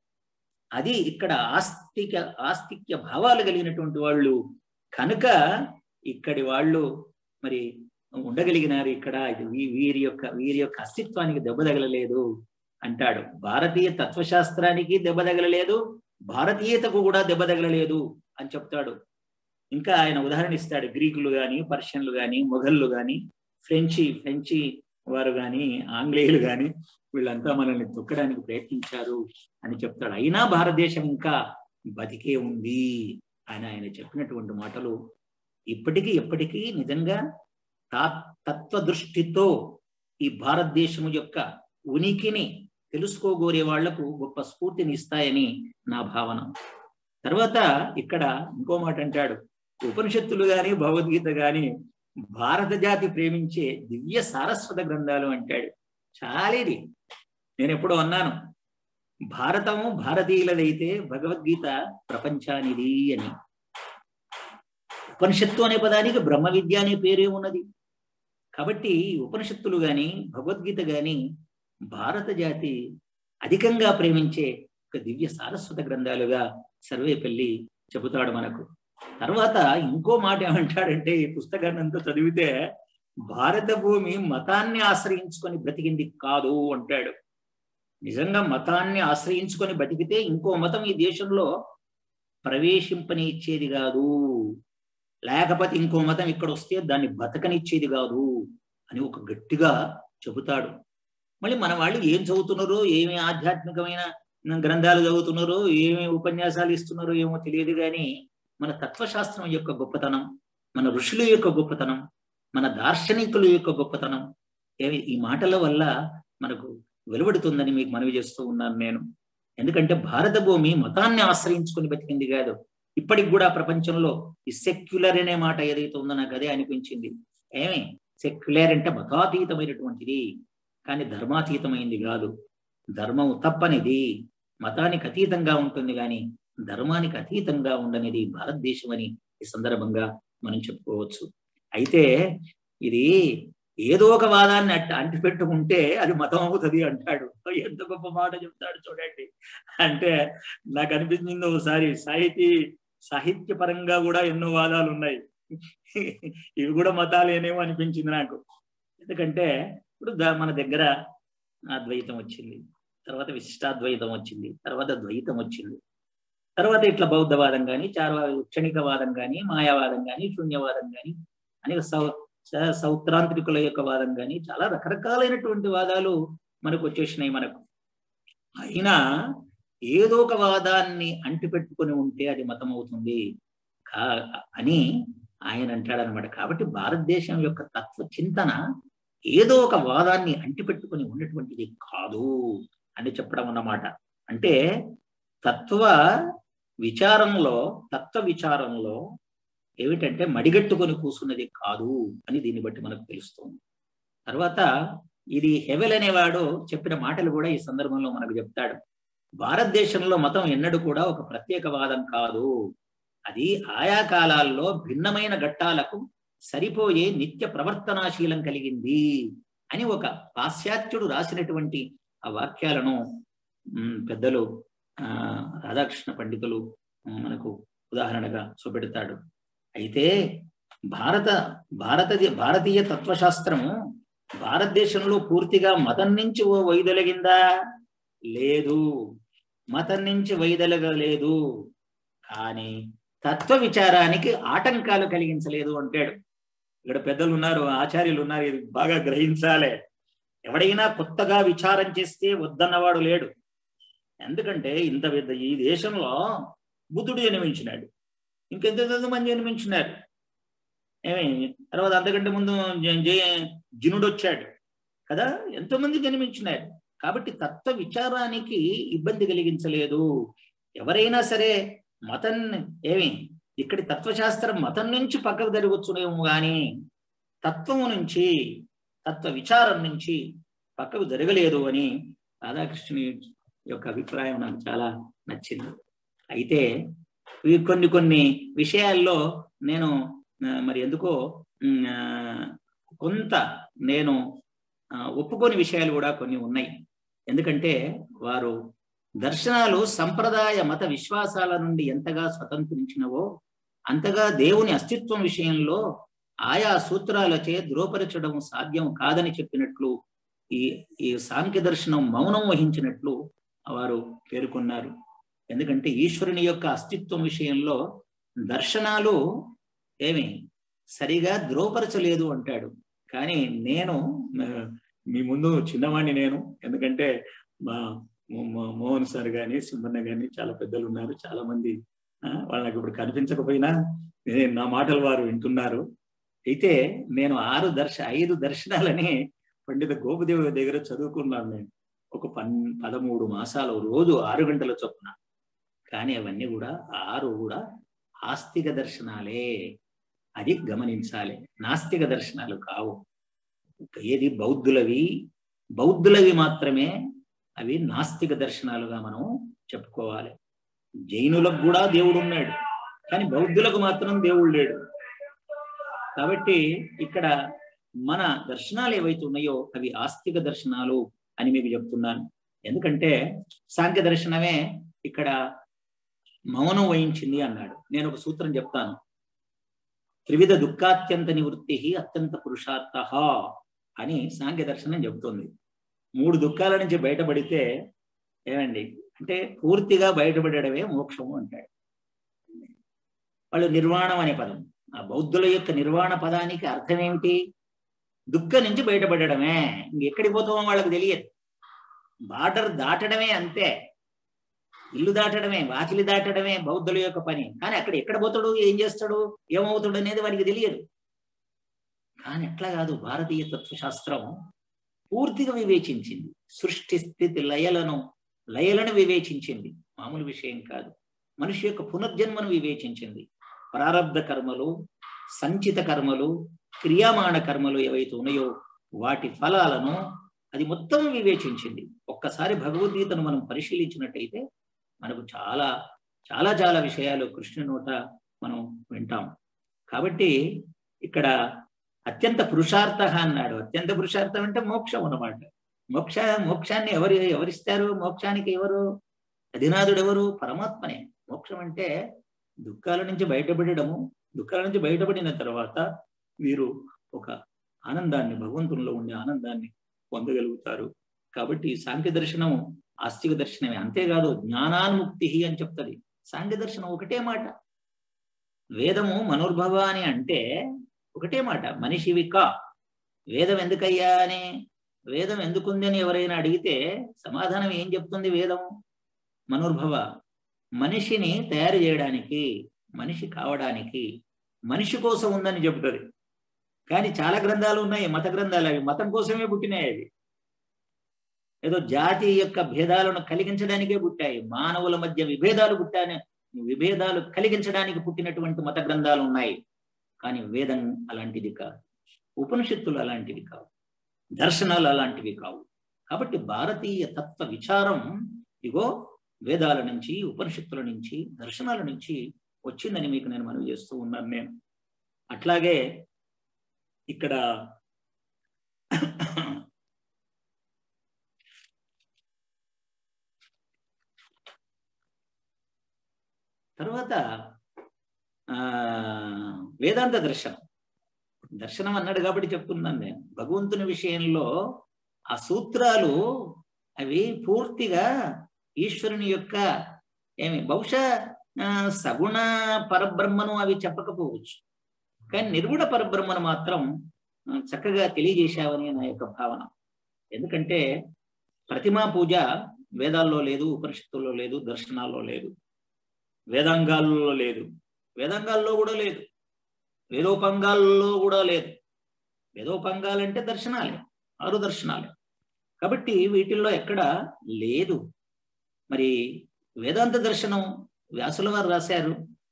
అది ఇక్కడ ఆస్తిక ఆస్తిక్య భావాలు కలిగినటువంటి వాళ్ళు కనుక ఇక్కడి వాళ్ళు మరి ఉండగలిగినారు ఇక్కడ ఇది వీరి యొక్క వీరి యొక్క అస్తిత్వానికి దెబ్బ తగలలేదు అంటాడు భారతీయ తత్వశాస్త్రానికి దెబ్బ తగలలేదు భారతీయతకు కూడా దెబ్బ తగలలేదు అని చెప్తాడు ఇంకా ఆయన ఉదాహరణ ఇస్తాడు గ్రీకులు కానీ పర్షియన్లు కానీ మొఘళ్ళు కానీ ఫ్రెంచి ఫ్రెంచి వారు కానీ ఆంగ్లేయులు కానీ వీళ్ళంతా మనల్ని తొక్కడానికి ప్రయత్నించారు అని చెప్తాడు అయినా భారతదేశం ఇంకా బతికే ఉంది అని ఆయన చెప్పినటువంటి మాటలు ఇప్పటికీ ఎప్పటికీ నిజంగా తా తత్వ దృష్టితో ఈ భారతదేశము యొక్క ఉనికిని తెలుసుకోగోరే వాళ్లకు గొప్ప స్ఫూర్తిని ఇస్తాయని నా భావన తర్వాత ఇక్కడ ఇంకో మాట అంటాడు ఉపనిషత్తులు గాని భగవద్గీత గాని భారత జాతి ప్రేమించే దివ్య సారస్వత గ్రంథాలు అంటాడు చాలేది నేను ఎప్పుడో అన్నాను భారతము భారతీయులదైతే భగవద్గీత ప్రపంచానిది అని ఉపనిషత్తు అనే పదానికి బ్రహ్మ విద్య అనే పేరే ఉన్నది కాబట్టి ఉపనిషత్తులు గాని భగవద్గీత గాని భారత జాతి అధికంగా ప్రేమించే ఒక దివ్య సారస్వత గ్రంథాలుగా సర్వేపల్లి చెబుతాడు మనకు తర్వాత ఇంకో మాట ఏమంటాడంటే ఈ పుస్తకాన్ని అంతా చదివితే భారత భూమి మతాన్ని ఆశ్రయించుకొని బ్రతికింది కాదు అంటాడు నిజంగా మతాన్ని ఆశ్రయించుకొని బతికితే ఇంకో మతం ఈ దేశంలో ప్రవేశింపని ఇచ్చేది కాదు లేకపోతే ఇంకో మతం ఇక్కడ వస్తే దాన్ని బతకనిచ్చేది కాదు అని ఒక గట్టిగా చెబుతాడు మళ్ళీ మన వాళ్ళు ఏం చదువుతున్నారో ఏమి ఆధ్యాత్మికమైన గ్రంథాలు చదువుతున్నారో ఏమి ఉపన్యాసాలు ఇస్తున్నారో ఏమో తెలియదు కానీ మన తత్వశాస్త్రం యొక్క గొప్పతనం మన ఋషుల యొక్క గొప్పతనం మన దార్శనికుల యొక్క గొప్పతనం ఏమి ఈ మాటల వల్ల మనకు వెలువడుతుందని మీకు మనవి చేస్తూ ఉన్నాను నేను ఎందుకంటే భారత భూమి మతాన్ని ఆశ్రయించుకొని బతికింది కాదు ఇప్పటికి కూడా ప్రపంచంలో ఈ సెక్యులర్ అనే మాట ఏదైతే ఉందో నాకు అదే అనిపించింది ఏమి సెక్యులర్ అంటే మతాతీతమైనటువంటిది కానీ ధర్మాతీతమైంది కాదు ధర్మం తప్పనిది మతానికి అతీతంగా ఉంటుంది కానీ ధర్మానికి అతీతంగా ఉండనిది భారతదేశం అని ఈ సందర్భంగా మనం చెప్పుకోవచ్చు అయితే ఇది ఏదో ఒక వాదాన్ని అట్ట అంటిపెట్టుకుంటే అది మతం అవుతుంది అంటాడు ఎంత గొప్ప మాట చెప్తాడు చూడండి అంటే నాకు అనిపించింది ఒకసారి సాహితీ సాహిత్య పరంగా కూడా ఎన్నో వాదాలు ఉన్నాయి ఇవి కూడా మతాలేనేమో అనిపించింది నాకు ఎందుకంటే ఇప్పుడు మన దగ్గర అద్వైతం వచ్చింది తర్వాత విశిష్టాద్వైతం వచ్చింది తర్వాత ద్వైతం వచ్చింది తర్వాత ఇట్లా బౌద్ధవాదం కానీ చార్వా క్షణికవాదం కానీ మాయావాదం కానీ శూన్యవాదం కానీ అనేక సౌ సౌత్రాంత్రికుల యొక్క వాదం కానీ చాలా రకరకాలైనటువంటి వాదాలు మనకు వచ్చేసినాయి మనకు అయినా ఏదో ఒక వాదాన్ని అంటిపెట్టుకొని ఉంటే అది మతం అవుతుంది కా అని ఆయన అంటాడనమాట కాబట్టి భారతదేశం యొక్క తత్వ చింతన ఏదో ఒక వాదాన్ని అంటిపెట్టుకొని ఉన్నటువంటిది కాదు అని చెప్పడం అన్నమాట అంటే తత్వ విచారంలో తత్వ విచారంలో ఏమిటంటే మడిగట్టుకొని కూసున్నది కాదు అని దీన్ని బట్టి మనకు తెలుస్తుంది తర్వాత ఇది హెవెల్ అనేవాడు చెప్పిన మాటలు కూడా ఈ సందర్భంలో మనకు చెప్తాడు భారతదేశంలో మతం ఎన్నడూ కూడా ఒక ప్రత్యేక వాదం కాదు అది ఆయా కాలాల్లో భిన్నమైన ఘట్టాలకు సరిపోయే నిత్య ప్రవర్తనాశీలం కలిగింది అని ఒక పాశ్చాత్యుడు రాసినటువంటి ఆ వాక్యాలను పెద్దలు ఆ రాధాకృష్ణ పండితులు మనకు ఉదాహరణగా చూపెడతాడు అయితే భారత భారత భారతీయ తత్వశాస్త్రము భారతదేశంలో పూర్తిగా మతం నుంచి ఓ వైదొలగిందా లేదు మతం నుంచి వైదొలగలేదు కానీ తత్వ విచారానికి ఆటంకాలు కలిగించలేదు అంటాడు ఇక్కడ పెద్దలు ఉన్నారు ఆచార్యులు ఉన్నారు ఇది బాగా గ్రహించాలి ఎవడైనా కొత్తగా విచారం చేస్తే వద్దన్నవాడు లేడు ఎందుకంటే ఇంత పెద్ద ఈ దేశంలో బుద్ధుడు జన్మించినాడు ఇంకెంత మంది జన్మించినారు ఏమి తర్వాత అంతకంటే ముందు జినుడు వచ్చాడు కదా ఎంతోమంది జన్మించినారు కాబట్టి తత్వ విచారానికి ఇబ్బంది కలిగించలేదు ఎవరైనా సరే మతం ఏమి ఇక్కడి తత్వశాస్త్రం మతం నుంచి పక్కకు జరగచ్చునేమో కానీ తత్వము నుంచి తత్వ విచారం నుంచి పక్కకు జరగలేదు అని రాధాకృష్ణుని యొక్క అభిప్రాయం నాకు చాలా నచ్చింది అయితే కొన్ని కొన్ని విషయాల్లో నేను మరి ఎందుకో కొంత నేను ఒప్పుకోని విషయాలు కూడా కొన్ని ఉన్నాయి ఎందుకంటే వారు దర్శనాలు సంప్రదాయ మత విశ్వాసాల నుండి ఎంతగా స్వతంత్రించినవో అంతగా దేవుని అస్తిత్వం విషయంలో ఆయా సూత్రాలచే ధ్రువపరచడం సాధ్యం కాదని చెప్పినట్లు ఈ ఈ సాంఖ్య దర్శనం మౌనం వహించినట్లు వారు పేర్కొన్నారు ఎందుకంటే ఈశ్వరుని యొక్క అస్తిత్వం విషయంలో దర్శనాలు ఏమి సరిగా ధ్రువపరచలేదు అంటాడు కానీ నేను మీ ముందు చిన్నవాణ్ణి నేను ఎందుకంటే మా మోహన్ సార్ గాని సింహన్న గాని చాలా పెద్దలు ఉన్నారు చాలా మంది వాళ్ళకి ఇప్పుడు కనిపించకపోయినా నా మాటలు వారు వింటున్నారు అయితే నేను ఆరు దర్శ ఐదు దర్శనాలని పండిత గోపదేవి దగ్గర చదువుకున్నాను నేను ఒక పన్ పదమూడు మాసాలు రోజు ఆరు గంటల చొప్పున కానీ అవన్నీ కూడా ఆరు కూడా ఆస్తిక దర్శనాలే అది గమనించాలి నాస్తిక దర్శనాలు కావు ఏది బౌద్ధులవి బౌద్ధులవి మాత్రమే అవి నాస్తిక దర్శనాలుగా మనం చెప్పుకోవాలి జైనులకు కూడా దేవుడు ఉన్నాడు కానీ బౌద్ధులకు మాత్రం దేవుడు లేడు కాబట్టి ఇక్కడ మన దర్శనాలు ఏవైతే ఉన్నాయో అవి ఆస్తిక దర్శనాలు అని మీకు చెప్తున్నాను ఎందుకంటే సాంఖ్య దర్శనమే ఇక్కడ మౌనం వహించింది అన్నాడు నేను ఒక సూత్రం చెప్తాను త్రివిధ దుఃఖాత్యంత నివృత్తి అత్యంత పురుషార్థ అని సాంఖ్య దర్శనం చెబుతుంది మూడు దుఃఖాల నుంచి బయటపడితే ఏమండి అంటే పూర్తిగా బయటపడడమే మోక్షము అంటాడు వాళ్ళు నిర్వాణం అనే పదం ఆ బౌద్ధుల యొక్క నిర్వాణ పదానికి అర్థం ఏమిటి దుఃఖం నుంచి బయటపడడమే ఇంకెక్కడికి పోతామో వాళ్ళకి తెలియదు బార్డర్ దాటడమే అంతే ఇల్లు దాటడమే వాకిలి దాటడమే బౌద్ధుల యొక్క పని కానీ అక్కడ ఎక్కడ పోతాడు ఏం చేస్తాడు ఏమవుతాడు అనేది వారికి తెలియదు కానీ ఎట్లా కాదు భారతీయ తత్వశాస్త్రం పూర్తిగా వివేచించింది సృష్టి స్థితి లయలను లయలను వివేచించింది మామూలు విషయం కాదు మనిషి యొక్క పునర్జన్మను వివేచించింది ప్రారంధ కర్మలు సంచిత కర్మలు క్రియామాణ కర్మలు ఏవైతే ఉన్నాయో వాటి ఫలాలను అది మొత్తం వివేచించింది ఒక్కసారి భగవద్గీతను మనం పరిశీలించినట్టయితే మనకు చాలా చాలా చాలా విషయాలు కృష్ణు నోట మనం వింటాం కాబట్టి ఇక్కడ అత్యంత పురుషార్థ అన్నాడు అత్యంత పురుషార్థం అంటే మోక్షం అన్నమాట మోక్ష మోక్షాన్ని ఎవరు ఎవరిస్తారు మోక్షానికి ఎవరు అధినాథుడు ఎవరు పరమాత్మనే మోక్షం అంటే దుఃఖాల నుంచి బయటపడడము దుఃఖాల నుంచి బయటపడిన తర్వాత వీరు ఒక ఆనందాన్ని భగవంతునిలో ఉండే ఆనందాన్ని పొందగలుగుతారు కాబట్టి సాంఖ్య దర్శనం ఆస్తిక దర్శనమే అంతేకాదు జ్ఞానాన్ముక్తి అని చెప్తుంది సాంఖ్య దర్శనం ఒకటే మాట వేదము మనోర్భవ అని అంటే ఒకటే మాట మనిషివి కా వేదం ఎందుకయ్యా అని వేదం ఎందుకుంది అని ఎవరైనా అడిగితే సమాధానం ఏం చెప్తుంది వేదం మనోర్భవ మనిషిని తయారు చేయడానికి మనిషి కావడానికి మనిషి కోసం ఉందని చెబుతుంది కానీ చాలా గ్రంథాలు ఉన్నాయి మత గ్రంథాలు అవి మతం కోసమే పుట్టినాయి అవి ఏదో జాతి యొక్క భేదాలను కలిగించడానికే పుట్టాయి మానవుల మధ్య విభేదాలు పుట్టాని విభేదాలు కలిగించడానికి పుట్టినటువంటి మత గ్రంథాలు ఉన్నాయి కానీ వేదం అలాంటిది కాదు ఉపనిషత్తులు అలాంటివి కావు దర్శనాలు అలాంటివి కావు కాబట్టి భారతీయ తత్వ విచారం ఇగో వేదాల నుంచి ఉపనిషత్తుల నుంచి దర్శనాల నుంచి వచ్చిందని మీకు నేను మనవి చేస్తూ ఉన్నాను నేను అట్లాగే ఇక్కడ తర్వాత ఆ వేదాంత దర్శనం దర్శనం అన్నాడు కాబట్టి చెప్తున్నాను నేను భగవంతుని విషయంలో ఆ సూత్రాలు అవి పూర్తిగా ఈశ్వరుని యొక్క ఏమి బహుశా సగుణ పరబ్రహ్మను అవి చెప్పకపోవచ్చు కానీ నిర్గుణ పరబ్రహ్మను మాత్రం చక్కగా తెలియజేశావని నా యొక్క భావన ఎందుకంటే ప్రతిమా పూజ వేదాల్లో లేదు ఉపనిషత్తుల్లో లేదు దర్శనాల్లో లేదు వేదాంగాల్లో లేదు వేదాంగాల్లో కూడా లేదు వేదోపంగాల్లో కూడా లేదు వేదోపంగాలంటే దర్శనాలే ఆరు దర్శనాలే కాబట్టి వీటిల్లో ఎక్కడ లేదు మరి వేదాంత దర్శనం వ్యాసుల వారు రాశారు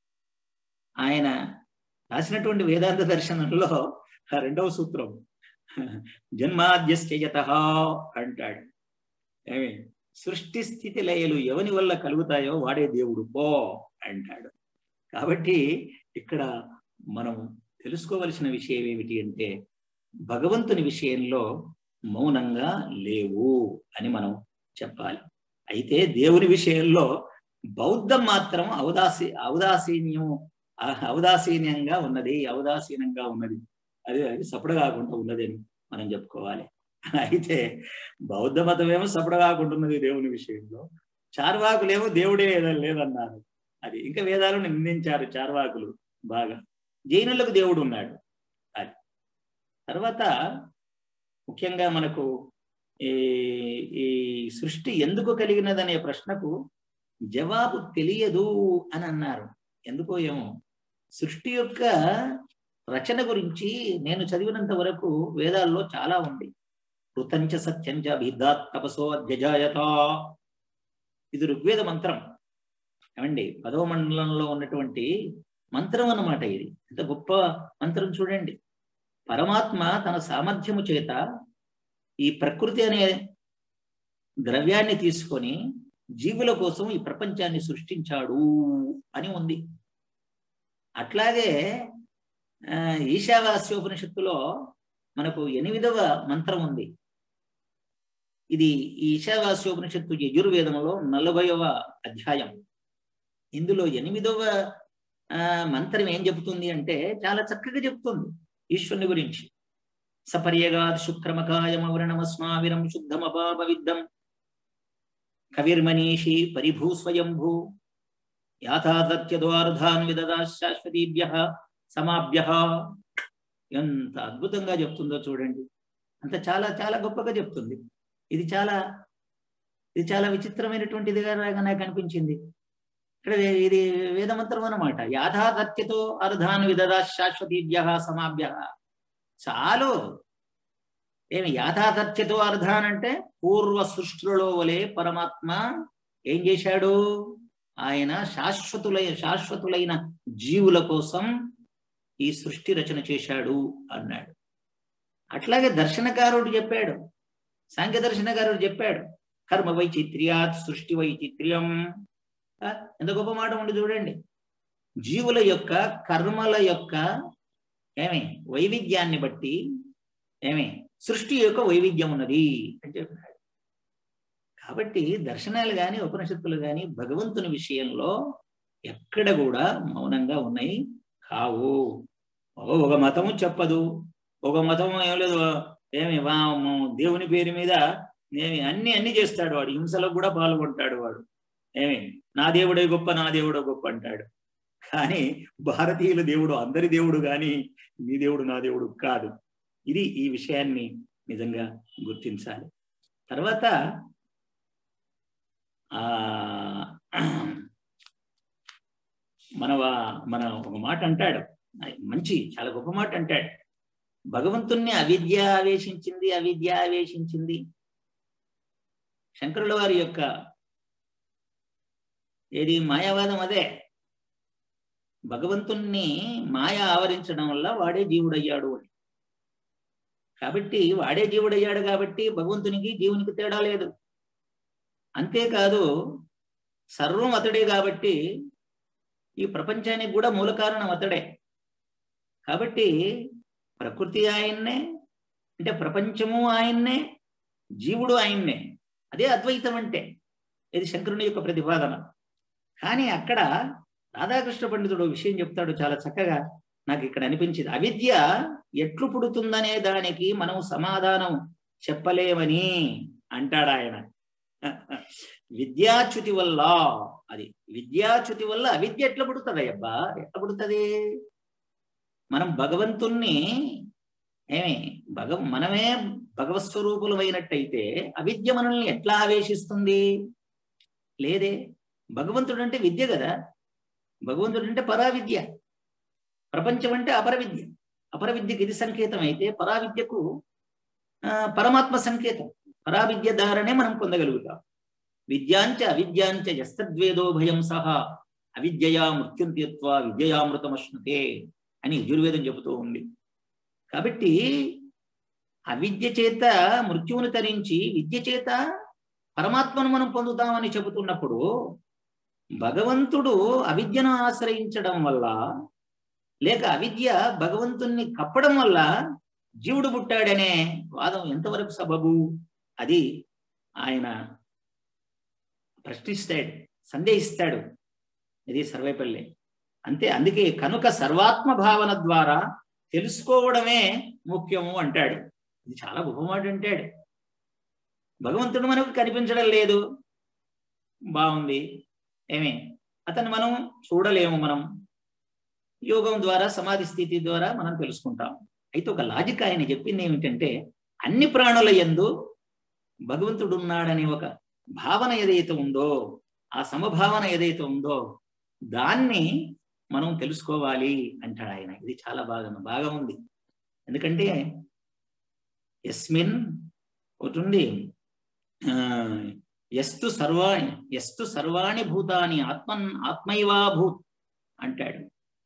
ఆయన రాసినటువంటి వేదాంత దర్శనంలో రెండవ సూత్రం జన్మాద్యశ్చయత అంటాడు ఏమి సృష్టి స్థితి లయలు ఎవని వల్ల కలుగుతాయో వాడే దేవుడు పో అంటాడు కాబట్టి ఇక్కడ మనం తెలుసుకోవలసిన విషయం ఏమిటి అంటే భగవంతుని విషయంలో మౌనంగా లేవు అని మనం చెప్పాలి అయితే దేవుని విషయంలో బౌద్ధం మాత్రం ఔదాసీ ఔదాసీన్యం ఔదాసీన్యంగా ఉన్నది ఔదాసీనంగా ఉన్నది అది అది సపడ కాకుండా ఉన్నది అని మనం చెప్పుకోవాలి అయితే బౌద్ధ మతమేమో సపడ కాకుండా ఉన్నది దేవుని విషయంలో చార్వాకులేమో దేవుడే లేదన్నారు అది ఇంకా వేదాలను నిందించారు చార్వాకులు బాగా జైనులకు దేవుడు ఉన్నాడు అది తర్వాత ముఖ్యంగా మనకు ఈ ఈ సృష్టి ఎందుకు కలిగినదనే ప్రశ్నకు జవాబు తెలియదు అని అన్నారు ఎందుకో ఏమో సృష్టి యొక్క రచన గురించి నేను చదివినంత వరకు వేదాల్లో చాలా ఉంది కృతంచ సత్యంచ భిద్దాత్ తపసో అధ్యజాయత ఇది ఋగ్వేద మంత్రం ఏమండి పదవ మండలంలో ఉన్నటువంటి మంత్రం అన్నమాట ఇది ఎంత గొప్ప మంత్రం చూడండి పరమాత్మ తన సామర్థ్యము చేత ఈ ప్రకృతి అనే ద్రవ్యాన్ని తీసుకొని జీవుల కోసం ఈ ప్రపంచాన్ని సృష్టించాడు అని ఉంది అట్లాగే ఈశావాస్యోపనిషత్తులో మనకు ఎనిమిదవ మంత్రం ఉంది ఇది ఈ ఈశావాస్యోపనిషత్తు యజుర్వేదంలో నలభైవ అధ్యాయం ఇందులో ఎనిమిదవ మంత్రం ఏం చెబుతుంది అంటే చాలా చక్కగా చెప్తుంది ఈశ్వరుని గురించి సపర్యగాద్ శుక్రమకాయమవరణమస్మావిరం శుద్ధమపాప విద్దం కవిర్మనీషి పరిభూ స్వయంభూ యాథాతత్యద్వార్ధాన్ విదదా శాశ్వతీభ్య సమాభ్య ఎంత అద్భుతంగా చెప్తుందో చూడండి అంత చాలా చాలా గొప్పగా చెప్తుంది ఇది చాలా ఇది చాలా విచిత్రమైనటువంటిదిగా నాకు అనిపించింది ఇక్కడ ఇది వేదమంత్రం అన్నమాట యాథాతథ్యతో అర్ధాన్ విదదా శాశ్వతీభ్య సమాభ్య చాలు ఏమి యాథాతథ్యతో అర్ధాన్ అంటే పూర్వ సృష్టిలో వలె పరమాత్మ ఏం చేశాడు ఆయన శాశ్వతులై శాశ్వతులైన జీవుల కోసం ఈ సృష్టి రచన చేశాడు అన్నాడు అట్లాగే దర్శనకారుడు చెప్పాడు సాంఖ్య దర్శనకారుడు చెప్పాడు కర్మ వైచిత్ర్యాత్ సృష్టి వైచిత్ర్యం ఎంత గొప్ప మాట ఉండి చూడండి జీవుల యొక్క కర్మల యొక్క ఏమి వైవిధ్యాన్ని బట్టి ఏమి సృష్టి యొక్క వైవిధ్యం ఉన్నది అని చెప్పాడు కాబట్టి దర్శనాలు కానీ ఉపనిషత్తులు కానీ భగవంతుని విషయంలో ఎక్కడ కూడా మౌనంగా ఉన్నాయి కావు ఒక మతము చెప్పదు ఒక మతం ఏం లేదు ఏమి దేవుని పేరు మీద ఏమి అన్ని అన్ని చేస్తాడు వాడు హింసలో కూడా పాల్గొంటాడు వాడు ఏమి నా దేవుడే గొప్ప నా దేవుడే గొప్ప అంటాడు కానీ భారతీయుల దేవుడు అందరి దేవుడు కానీ నీ దేవుడు నా దేవుడు కాదు ఇది ఈ విషయాన్ని నిజంగా గుర్తించాలి తర్వాత ఆ మన మన ఒక మాట అంటాడు మంచి చాలా గొప్ప మాట అంటాడు భగవంతుణ్ణి అవిద్య ఆవేశించింది అవిద్య ఆవేశించింది శంకరుల వారి యొక్క ఏది మాయావాదం అదే భగవంతుణ్ణి మాయ ఆవరించడం వల్ల వాడే జీవుడయ్యాడు అని కాబట్టి వాడే జీవుడయ్యాడు కాబట్టి భగవంతునికి జీవునికి తేడా లేదు అంతేకాదు సర్వం అతడే కాబట్టి ఈ ప్రపంచానికి కూడా మూల కారణం అతడే కాబట్టి ప్రకృతి ఆయన్నే అంటే ప్రపంచము ఆయన్నే జీవుడు ఆయన్నే అదే అద్వైతం అంటే ఇది శంకరుని యొక్క ప్రతిపాదన కానీ అక్కడ రాధాకృష్ణ పండితుడు విషయం చెప్తాడు చాలా చక్కగా నాకు ఇక్కడ అనిపించింది అవిద్య ఎట్లు పుడుతుందనే దానికి మనం సమాధానం చెప్పలేమని అంటాడు ఆయన విద్యాచ్యుతి వల్ల అది విద్యాచ్యుతి వల్ల అవిద్య ఎట్లా పుడుతుంది అబ్బా ఎట్లా పుడుతుంది మనం భగవంతుణ్ణి ఏమి భగ మనమే భగవత్ స్వరూపులమైనట్టయితే అవిద్య మనల్ని ఎట్లా ఆవేశిస్తుంది లేదే భగవంతుడు అంటే విద్య కదా భగవంతుడు అంటే పరావిద్య ప్రపంచం అంటే అపర విద్య అపర విద్యకు ఇది సంకేతం అయితే పరావిద్యకు పరమాత్మ సంకేతం పరావిద్య ద్వారానే మనం పొందగలుగుతాం విద్యాంచ అవిద్యాంచ ఎస్తద్వేదో భయం సహా అవిద్యయా మృత్యుం తీర్త్వ విద్యయామృతమశ్నుతే అని యజుర్వేదం చెబుతూ ఉంది కాబట్టి అవిద్య చేత మృత్యువును తరించి విద్య చేత పరమాత్మను మనం పొందుతామని చెబుతున్నప్పుడు భగవంతుడు అవిద్యను ఆశ్రయించడం వల్ల లేక అవిద్య భగవంతుణ్ణి కప్పడం వల్ల జీవుడు పుట్టాడనే వాదం ఎంతవరకు సబబు అది ఆయన ప్రశ్నిస్తాడు సందేహిస్తాడు ఇది సర్వేపల్లి అంతే అందుకే కనుక సర్వాత్మ భావన ద్వారా తెలుసుకోవడమే ముఖ్యము అంటాడు ఇది చాలా గొప్ప మాట అంటాడు భగవంతుడు మనకు కనిపించడం లేదు బాగుంది ఏమి అతను మనం చూడలేము మనం యోగం ద్వారా సమాధి స్థితి ద్వారా మనం తెలుసుకుంటాం అయితే ఒక లాజిక్ ఆయన చెప్పింది ఏమిటంటే అన్ని ప్రాణుల ఎందు భగవంతుడు ఉన్నాడనే ఒక భావన ఏదైతే ఉందో ఆ సమభావన ఏదైతే ఉందో దాన్ని మనం తెలుసుకోవాలి అంటాడు ఆయన ఇది చాలా బాగా బాగా ఉంది ఎందుకంటే ఎస్మిన్ ఒకటి ఉంది ఎస్తు సర్వాణి ఎస్తు సర్వాణి భూతాని ఆత్మన్ ఆత్మైవా భూత్ అంటాడు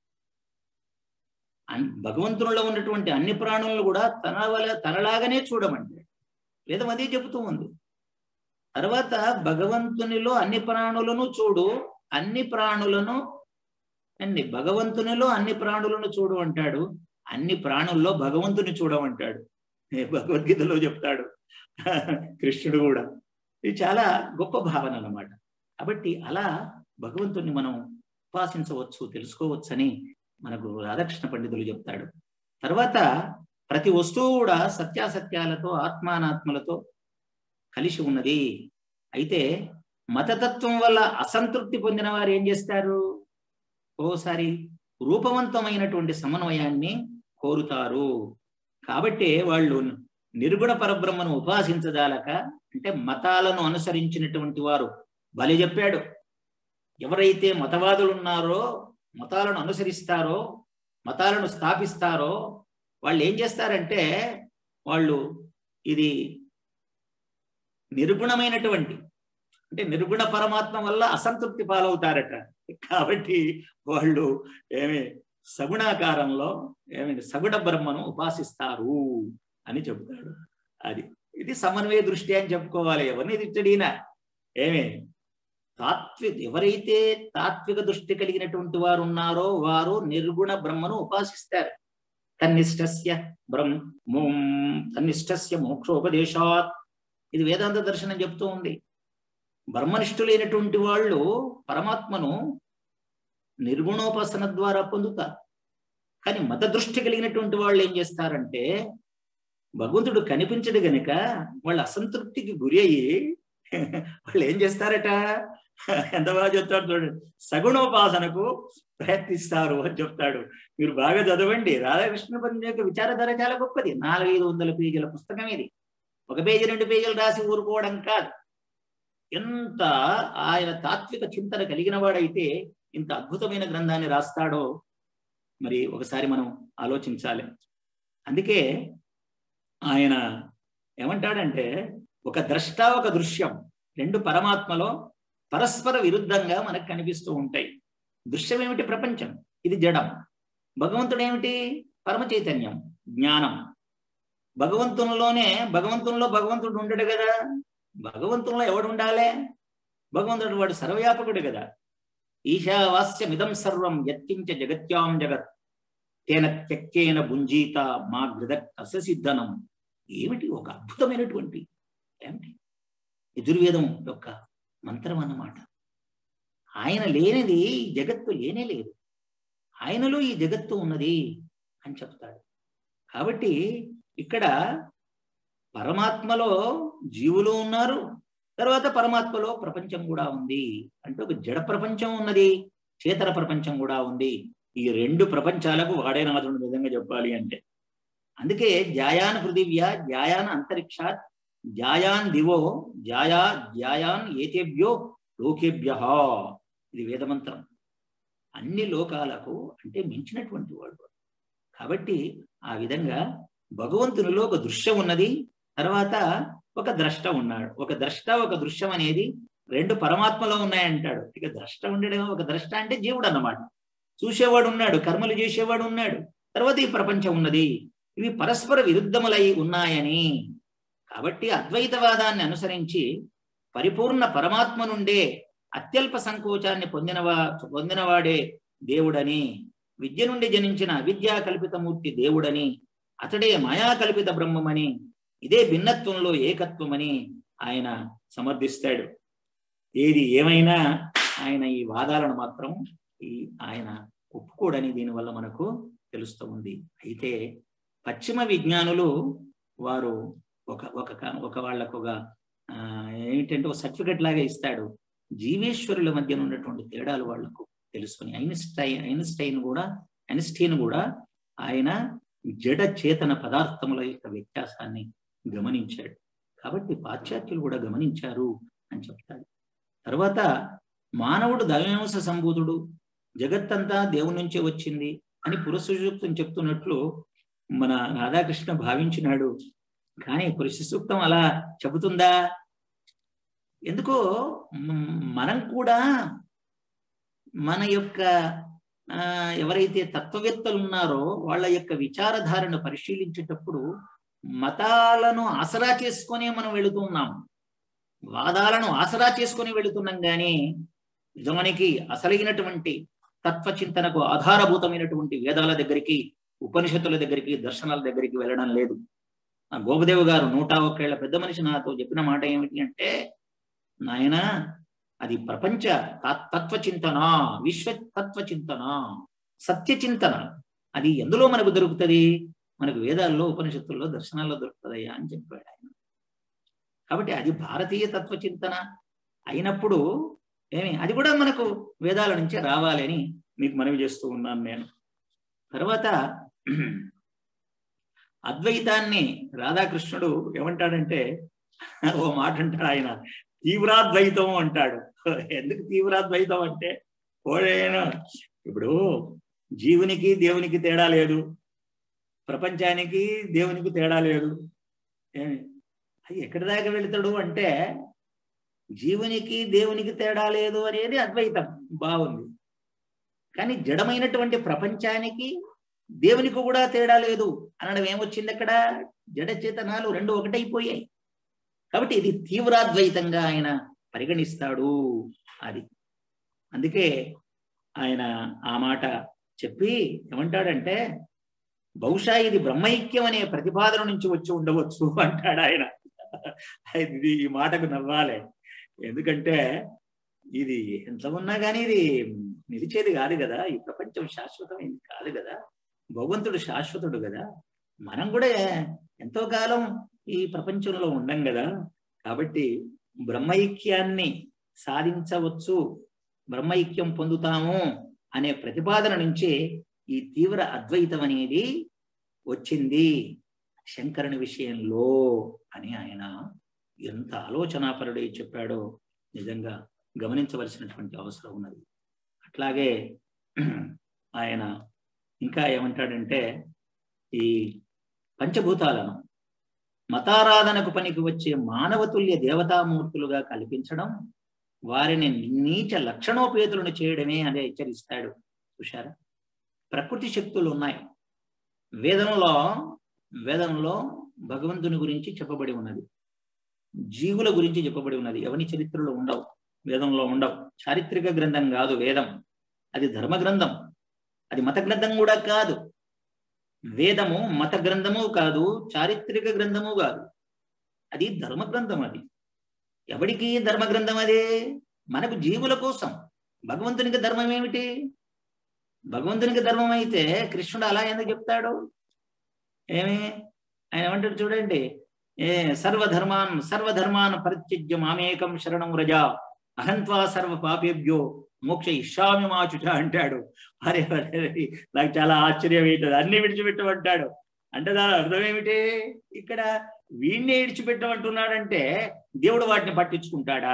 భగవంతునిలో ఉన్నటువంటి అన్ని ప్రాణులను కూడా తన వల్ల తనలాగానే చూడమంటాడు వేదం అదే చెబుతూ ఉంది తర్వాత భగవంతునిలో అన్ని ప్రాణులను చూడు అన్ని ప్రాణులను అండి భగవంతునిలో అన్ని ప్రాణులను చూడు అంటాడు అన్ని ప్రాణుల్లో భగవంతుని చూడమంటాడు భగవద్గీతలో చెప్తాడు కృష్ణుడు కూడా ఇది చాలా గొప్ప భావన అన్నమాట కాబట్టి అలా భగవంతుని మనం ఉపాసించవచ్చు తెలుసుకోవచ్చని మనకు రాధాకృష్ణ పండితులు చెప్తాడు తర్వాత ప్రతి వస్తువు కూడా సత్యాసత్యాలతో ఆత్మానాత్మలతో కలిసి ఉన్నది అయితే మతతత్వం వల్ల అసంతృప్తి పొందిన వారు ఏం చేస్తారు ఓసారి రూపవంతమైనటువంటి సమన్వయాన్ని కోరుతారు కాబట్టి వాళ్ళు నిర్గుణ పరబ్రహ్మను ఉపాసించజాలక అంటే మతాలను అనుసరించినటువంటి వారు బలి చెప్పాడు ఎవరైతే మతవాదులు ఉన్నారో మతాలను అనుసరిస్తారో మతాలను స్థాపిస్తారో వాళ్ళు ఏం చేస్తారంటే వాళ్ళు ఇది నిర్గుణమైనటువంటి అంటే నిర్గుణ పరమాత్మ వల్ల అసంతృప్తి పాలవుతారట కాబట్టి వాళ్ళు ఏమి సగుణాకారంలో ఏమి సగుణ బ్రహ్మను ఉపాసిస్తారు అని చెబుతాడు అది ఇది సమన్వయ దృష్టి అని చెప్పుకోవాలి ఎవరిని తిట్టడినా ఏమి తాత్విక ఎవరైతే తాత్విక దృష్టి కలిగినటువంటి వారు ఉన్నారో వారు నిర్గుణ బ్రహ్మను ఉపాసిస్తారు తన్నిష్టస్య బ్రహ్మ తన్నిష్టస్య మోక్షోపదేశాత్ ఇది వేదాంత దర్శనం చెప్తూ ఉంది బ్రహ్మనిష్ఠులైనటువంటి వాళ్ళు పరమాత్మను నిర్గుణోపాసన ద్వారా పొందుతారు కానీ మత దృష్టి కలిగినటువంటి వాళ్ళు ఏం చేస్తారంటే భగవంతుడు కనిపించడు గనుక వాళ్ళ అసంతృప్తికి గురి అయ్యి వాళ్ళు ఏం చేస్తారట ఎంత బాగా చెప్తాడు చూడండి సగుణోపాసనకు ప్రయత్నిస్తారు అని చెప్తాడు మీరు బాగా చదవండి రాధాకృష్ణ పంచ యొక్క విచారధార చాలా గొప్పది నాలుగైదు వందల పేజీల పుస్తకం ఇది ఒక పేజీ రెండు పేజీలు రాసి ఊరుకోవడం కాదు ఎంత ఆయన తాత్విక చింతన కలిగిన వాడైతే ఇంత అద్భుతమైన గ్రంథాన్ని రాస్తాడో మరి ఒకసారి మనం ఆలోచించాలి అందుకే ఆయన ఏమంటాడంటే ఒక ద్రష్ట ఒక దృశ్యం రెండు పరమాత్మలో పరస్పర విరుద్ధంగా మనకు కనిపిస్తూ ఉంటాయి దృశ్యం ఏమిటి ప్రపంచం ఇది జడం భగవంతుడు ఏమిటి పరమ చైతన్యం జ్ఞానం భగవంతునిలోనే భగవంతునిలో భగవంతుడు ఉండడు కదా భగవంతునిలో ఎవడు ఉండాలి భగవంతుడు వాడు సర్వవ్యాపకుడు కదా ఈశావాస్యమిదం సర్వం యత్కించ జగత్యాం జగత్ తేన త్యక్కేన భుంజీత మా గృదక్ అససిద్ధనం ఏమిటి ఒక అద్భుతమైనటువంటి ఏమిటి యజుర్వేదం యొక్క మంత్రం అన్నమాట ఆయన లేనిది ఈ జగత్తు లేనే లేదు ఆయనలో ఈ జగత్తు ఉన్నది అని చెప్తాడు కాబట్టి ఇక్కడ పరమాత్మలో జీవులు ఉన్నారు తర్వాత పరమాత్మలో ప్రపంచం కూడా ఉంది అంటే ఒక జడ ప్రపంచం ఉన్నది చేతర ప్రపంచం కూడా ఉంది ఈ రెండు ప్రపంచాలకు వాడే నాథుడు నిజంగా చెప్పాలి అంటే అందుకే జాయాన్ పృథివ్యా జాయాన్ అంతరిక్షాత్ జాయాన్ దివో జాయా జాయాన్ ఏతేభ్యో లోకేభ్య ఇది వేదమంత్రం అన్ని లోకాలకు అంటే మించినటువంటి వాడు కాబట్టి ఆ విధంగా భగవంతునిలో ఒక దృశ్యం ఉన్నది తర్వాత ఒక ద్రష్ట ఉన్నాడు ఒక ద్రష్ట ఒక దృశ్యం అనేది రెండు పరమాత్మలో ఉన్నాయంటాడు ఇక ద్రష్ట ఉండడం ఒక ద్రష్ట అంటే జీవుడు అన్నమాట చూసేవాడు ఉన్నాడు కర్మలు చేసేవాడు ఉన్నాడు తర్వాత ఈ ప్రపంచం ఉన్నది ఇవి పరస్పర విరుద్ధములై ఉన్నాయని కాబట్టి అద్వైతవాదాన్ని అనుసరించి పరిపూర్ణ పరమాత్మ నుండే అత్యల్ప సంకోచాన్ని పొందినవా పొందినవాడే దేవుడని విద్య నుండి జనించిన అవిద్యా కల్పితమూర్తి దేవుడని అతడే మాయా కల్పిత బ్రహ్మమని ఇదే భిన్నత్వంలో ఏకత్వమని ఆయన సమర్థిస్తాడు ఏది ఏమైనా ఆయన ఈ వాదాలను మాత్రం ఈ ఆయన ఒప్పుకోడని దీనివల్ల మనకు తెలుస్తూ ఉంది అయితే పశ్చిమ విజ్ఞానులు వారు ఒక ఒక ఒక వాళ్ళకు ఒక ఏమిటంటే ఒక సర్టిఫికెట్ లాగా ఇస్తాడు జీవేశ్వరుల మధ్య ఉన్నటువంటి తేడాలు వాళ్లకు తెలుసుకుని ఐన్స్టైన్ ఐన్స్టైన్ కూడా ఐన్స్టైన్ కూడా ఆయన జడ చేతన పదార్థముల యొక్క వ్యత్యాసాన్ని గమనించాడు కాబట్టి పాశ్చాత్యులు కూడా గమనించారు అని చెప్తాడు తర్వాత మానవుడు దైవాంశ సంభూతుడు జగత్తంతా దేవుని నుంచే వచ్చింది అని పురుషసూక్తం చెప్తున్నట్లు మన రాధాకృష్ణ భావించినాడు కానీ పురుషసూక్తం అలా చెబుతుందా ఎందుకో మనం కూడా మన యొక్క ఎవరైతే తత్వవేత్తలు ఉన్నారో వాళ్ళ యొక్క విచారధారను పరిశీలించేటప్పుడు మతాలను ఆసరా చేసుకునే మనం వెళుతున్నాం వాదాలను ఆసరా చేసుకుని వెళుతున్నాం కానీ నిజానికి అసలైనటువంటి తత్వచింతనకు ఆధారభూతమైనటువంటి వేదాల దగ్గరికి ఉపనిషత్తుల దగ్గరికి దర్శనాల దగ్గరికి వెళ్ళడం లేదు ఆ గోపదేవ్ గారు నూట ఒకేళ్ల పెద్ద మనిషి నాతో చెప్పిన మాట ఏమిటి అంటే నాయన అది ప్రపంచ తత్వ చింతన విశ్వ తత్వ చింతన సత్య చింతన అది ఎందులో మనకు దొరుకుతుంది మనకు వేదాల్లో ఉపనిషత్తుల్లో దర్శనాల్లో దొరుకుతుందయ్యా అని చెప్పాడు ఆయన కాబట్టి అది భారతీయ తత్వ చింతన అయినప్పుడు ఏమి అది కూడా మనకు వేదాల నుంచే రావాలి అని మీకు మనవి చేస్తూ ఉన్నాను నేను తర్వాత అద్వైతాన్ని రాధాకృష్ణుడు ఏమంటాడంటే ఓ మాట అంటాడు ఆయన తీవ్రాద్వైతం అంటాడు ఎందుకు తీవ్రాద్వైతం అంటే ఓడేను ఇప్పుడు జీవునికి దేవునికి తేడా లేదు ప్రపంచానికి దేవునికి తేడా లేదు ఏమి అది ఎక్కడి దాకా వెళుతాడు అంటే జీవునికి దేవునికి తేడా లేదు అనేది అద్వైతం బాగుంది కానీ జడమైనటువంటి ప్రపంచానికి దేవునికి కూడా తేడా లేదు అనడం ఏమొచ్చింది అక్కడ జడ చేతనాలు రెండు ఒకటైపోయాయి కాబట్టి ఇది తీవ్రాద్వైతంగా ఆయన పరిగణిస్తాడు అది అందుకే ఆయన ఆ మాట చెప్పి ఏమంటాడంటే బహుశా ఇది బ్రహ్మైక్యం అనే ప్రతిపాదన నుంచి వచ్చి ఉండవచ్చు అంటాడు ఆయన ఇది ఈ మాటకు నవ్వాలి ఎందుకంటే ఇది ఎంత ఉన్నా కానీ ఇది నిలిచేది కాదు కదా ఈ ప్రపంచం శాశ్వతమైంది కాదు కదా భగవంతుడు శాశ్వతుడు కదా మనం కూడా ఎంతో కాలం ఈ ప్రపంచంలో ఉండం కదా కాబట్టి బ్రహ్మైక్యాన్ని సాధించవచ్చు బ్రహ్మైక్యం పొందుతాము అనే ప్రతిపాదన నుంచే ఈ తీవ్ర అద్వైతం అనేది వచ్చింది శంకరుని విషయంలో అని ఆయన ఎంత ఆలోచనాపరుడై చెప్పాడో నిజంగా గమనించవలసినటువంటి అవసరం ఉన్నది అట్లాగే ఆయన ఇంకా ఏమంటాడంటే ఈ పంచభూతాలను మతారాధనకు పనికి వచ్చే మానవతుల్య దేవతామూర్తులుగా కల్పించడం వారిని నీచ లక్షణోపేతులను చేయడమే అదే హెచ్చరిస్తాడు చూశారా ప్రకృతి శక్తులు ఉన్నాయి వేదంలో వేదంలో భగవంతుని గురించి చెప్పబడి ఉన్నది జీవుల గురించి చెప్పబడి ఉన్నది ఎవని చరిత్రలో ఉండవు వేదంలో ఉండవు చారిత్రక గ్రంథం కాదు వేదం అది ధర్మ గ్రంథం అది మత గ్రంథం కూడా కాదు వేదము మత గ్రంథము కాదు చారిత్రక గ్రంథము కాదు అది ధర్మ గ్రంథం అది ఎవడికి ధర్మ గ్రంథం అదే మనకు జీవుల కోసం భగవంతునికి ధర్మం ఏమిటి భగవంతునికి ధర్మం అయితే కృష్ణుడు అలా ఎందుకు చెప్తాడు ఏమి ఆయన ఏమంటాడు చూడండి ఏ సర్వధర్మాన్ సర్వధర్మాన్ పరిత్యజ్య మామేకం శరణం రజా అహంత్వా సర్వ పాపేభ్యో మోక్ష ఇష్యామి మాచుట అంటాడు అరే అరే నాకు చాలా ఆశ్చర్యం అవుతుంది అన్ని విడిచిపెట్టమంటాడు అంటే దాని అర్థం ఏమిటి ఇక్కడ వీడిని విడిచిపెట్టమంటున్నాడంటే దేవుడు వాటిని పట్టించుకుంటాడా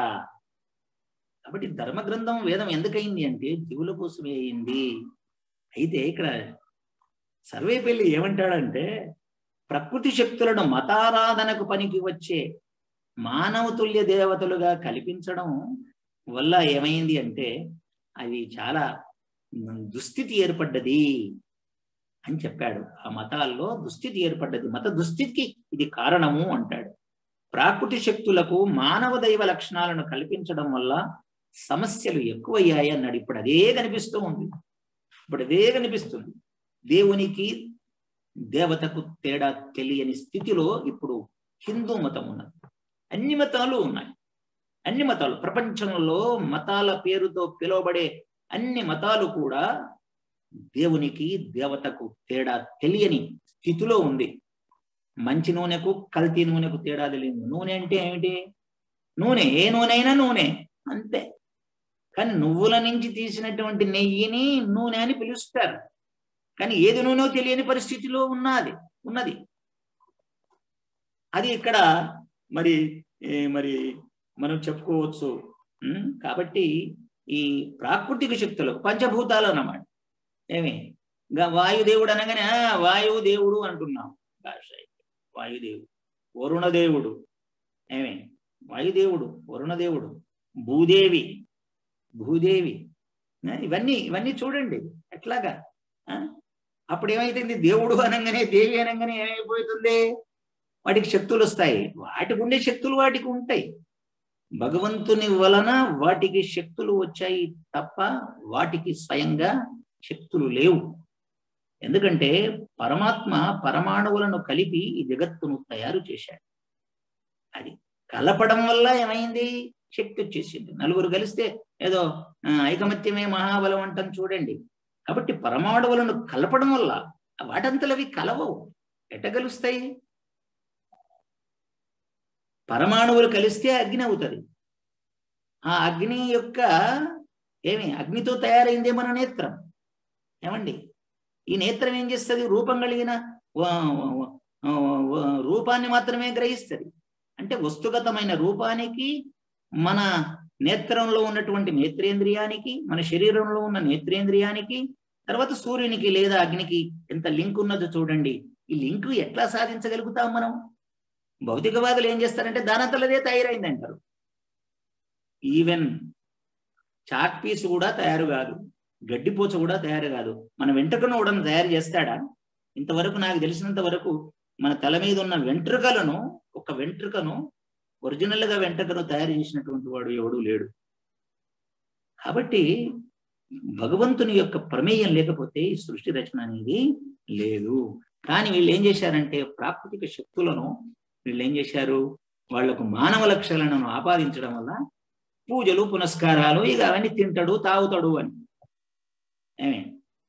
కాబట్టి ధర్మ గ్రంథం వేదం ఎందుకయింది అంటే జీవుల కోసమే అయింది అయితే ఇక్కడ సర్వేపల్లి ఏమంటాడంటే ప్రకృతి శక్తులను మతారాధనకు పనికి వచ్చే మానవతుల్య దేవతలుగా కల్పించడం వల్ల ఏమైంది అంటే అవి చాలా దుస్థితి ఏర్పడ్డది అని చెప్పాడు ఆ మతాల్లో దుస్థితి ఏర్పడ్డది మత దుస్థితికి ఇది కారణము అంటాడు ప్రాకృతి శక్తులకు మానవ దైవ లక్షణాలను కల్పించడం వల్ల సమస్యలు ఎక్కువయ్యాయి అన్నాడు ఇప్పుడు అదే కనిపిస్తూ ఉంది ఇప్పుడు అదే కనిపిస్తుంది దేవునికి దేవతకు తేడా తెలియని స్థితిలో ఇప్పుడు హిందూ మతం ఉన్నది అన్ని మతాలు ఉన్నాయి అన్ని మతాలు ప్రపంచంలో మతాల పేరుతో పిలువబడే అన్ని మతాలు కూడా దేవునికి దేవతకు తేడా తెలియని స్థితిలో ఉంది మంచి నూనెకు కల్తీ నూనెకు తేడా తెలియదు నూనె అంటే ఏమిటి నూనె ఏ నూనె అయినా నూనె అంతే కానీ నువ్వుల నుంచి తీసినటువంటి నెయ్యిని నూనె అని పిలుస్తారు కానీ ఏది నూనె తెలియని పరిస్థితిలో ఉన్నది ఉన్నది అది ఇక్కడ మరి మరి మనం చెప్పుకోవచ్చు కాబట్టి ఈ ప్రాకృతిక శక్తులు పంచభూతాలు అన్నమాట ఏమి ఇంకా వాయుదేవుడు అనగానే వాయువు దేవుడు అంటున్నాం భాష వాయుదేవుడు వరుణదేవుడు ఏమి వాయుదేవుడు వరుణదేవుడు భూదేవి భూదేవి ఇవన్నీ ఇవన్నీ చూడండి ఎట్లాగా అప్పుడు ఏమైతుంది దేవుడు అనగానే దేవి అనగానే ఏమైపోతుంది వాటికి శక్తులు వస్తాయి వాటికి ఉండే శక్తులు వాటికి ఉంటాయి భగవంతుని వలన వాటికి శక్తులు వచ్చాయి తప్ప వాటికి స్వయంగా శక్తులు లేవు ఎందుకంటే పరమాత్మ పరమాణువులను కలిపి ఈ జగత్తును తయారు చేశాడు అది కలపడం వల్ల ఏమైంది శక్తి వచ్చేసింది నలుగురు కలిస్తే ఏదో ఐకమత్యమే మహాబలం అంటాం చూడండి కాబట్టి పరమాణువులను కలపడం వల్ల వాటంతలవి కలవవు ఎట్ట కలుస్తాయి పరమాణువులు కలిస్తే అగ్ని అవుతుంది ఆ అగ్ని యొక్క ఏమి అగ్నితో తయారైందే మన నేత్రం ఏమండి ఈ నేత్రం ఏం చేస్తుంది రూపం కలిగిన ఆ, రూపాన్ని మాత్రమే గ్రహిస్తుంది అంటే వస్తుగతమైన రూపానికి మన నేత్రంలో ఉన్నటువంటి నేత్రేంద్రియానికి మన శరీరంలో ఉన్న నేత్రేంద్రియానికి తర్వాత సూర్యునికి లేదా అగ్నికి ఎంత లింక్ ఉన్నదో చూడండి ఈ లింక్ ఎట్లా సాధించగలుగుతాం మనం భౌతికవాదులు ఏం చేస్తారంటే దానంతలదే తయారైంది అంటారు ఈవెన్ చాక్ పీస్ కూడా తయారు కాదు గడ్డిపూచ కూడా తయారు కాదు మన వెంట్రుకను కూడా తయారు చేస్తాడా ఇంతవరకు నాకు తెలిసినంత వరకు మన తల మీద ఉన్న వెంట్రుకలను ఒక వెంట్రుకను ఒరిజినల్ గా వెంట్రుకను తయారు చేసినటువంటి వాడు ఎవడు లేడు కాబట్టి భగవంతుని యొక్క ప్రమేయం లేకపోతే ఈ సృష్టి రచన అనేది లేదు కానీ వీళ్ళు ఏం చేశారంటే ప్రాకృతిక శక్తులను వీళ్ళు ఏం చేశారు వాళ్లకు మానవ లక్షణాలను ఆపాదించడం వల్ల పూజలు పునస్కారాలు ఇక అవన్నీ తింటాడు తాగుతాడు అని ఏమే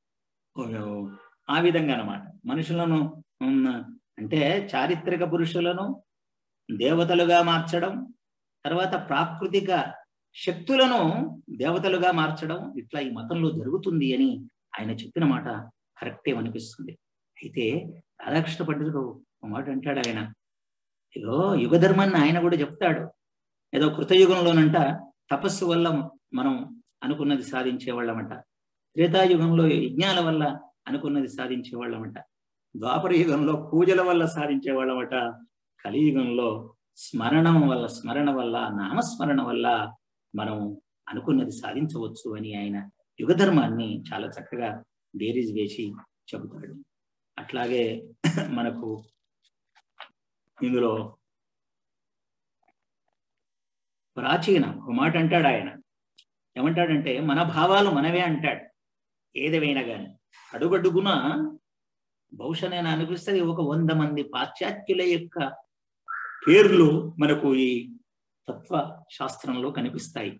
ఆ విధంగా అన్నమాట మనుషులను ఉమ్, అంటే చారిత్రక పురుషులను దేవతలుగా మార్చడం తర్వాత ప్రాకృతిక శక్తులను దేవతలుగా మార్చడం ఇట్లా ఈ మతంలో జరుగుతుంది అని ఆయన చెప్పిన మాట కరెక్టే అనిపిస్తుంది అయితే రాధాకృష్ణ పండితుడు ఒక మాట అంటాడు ఆయన ఏదో యుగ ధర్మాన్ని ఆయన కూడా చెప్తాడు ఏదో కృతయుగంలోనంట తపస్సు వల్ల మనం అనుకున్నది సాధించేవాళ్ళమంట త్రేతాయుగంలో యజ్ఞాల వల్ల అనుకున్నది సాధించేవాళ్ళమంట ద్వాపర యుగంలో పూజల వల్ల సాధించేవాళ్ళమట కలియుగంలో స్మరణం వల్ల స్మరణ వల్ల నామస్మరణ వల్ల మనం అనుకున్నది సాధించవచ్చు అని ఆయన యుగ ధర్మాన్ని చాలా చక్కగా బేరీజ్ వేసి చెబుతాడు అట్లాగే మనకు ఇందులో ప్రాచీన ఒక మాట అంటాడు ఆయన ఏమంటాడంటే మన భావాలు మనవే అంటాడు ఏదేమైనా కానీ అడుగడుగున బహుశా నేను అనిపిస్తుంది ఒక వంద మంది పాశ్చాత్యుల యొక్క పేర్లు మనకు ఈ తత్వ శాస్త్రంలో కనిపిస్తాయి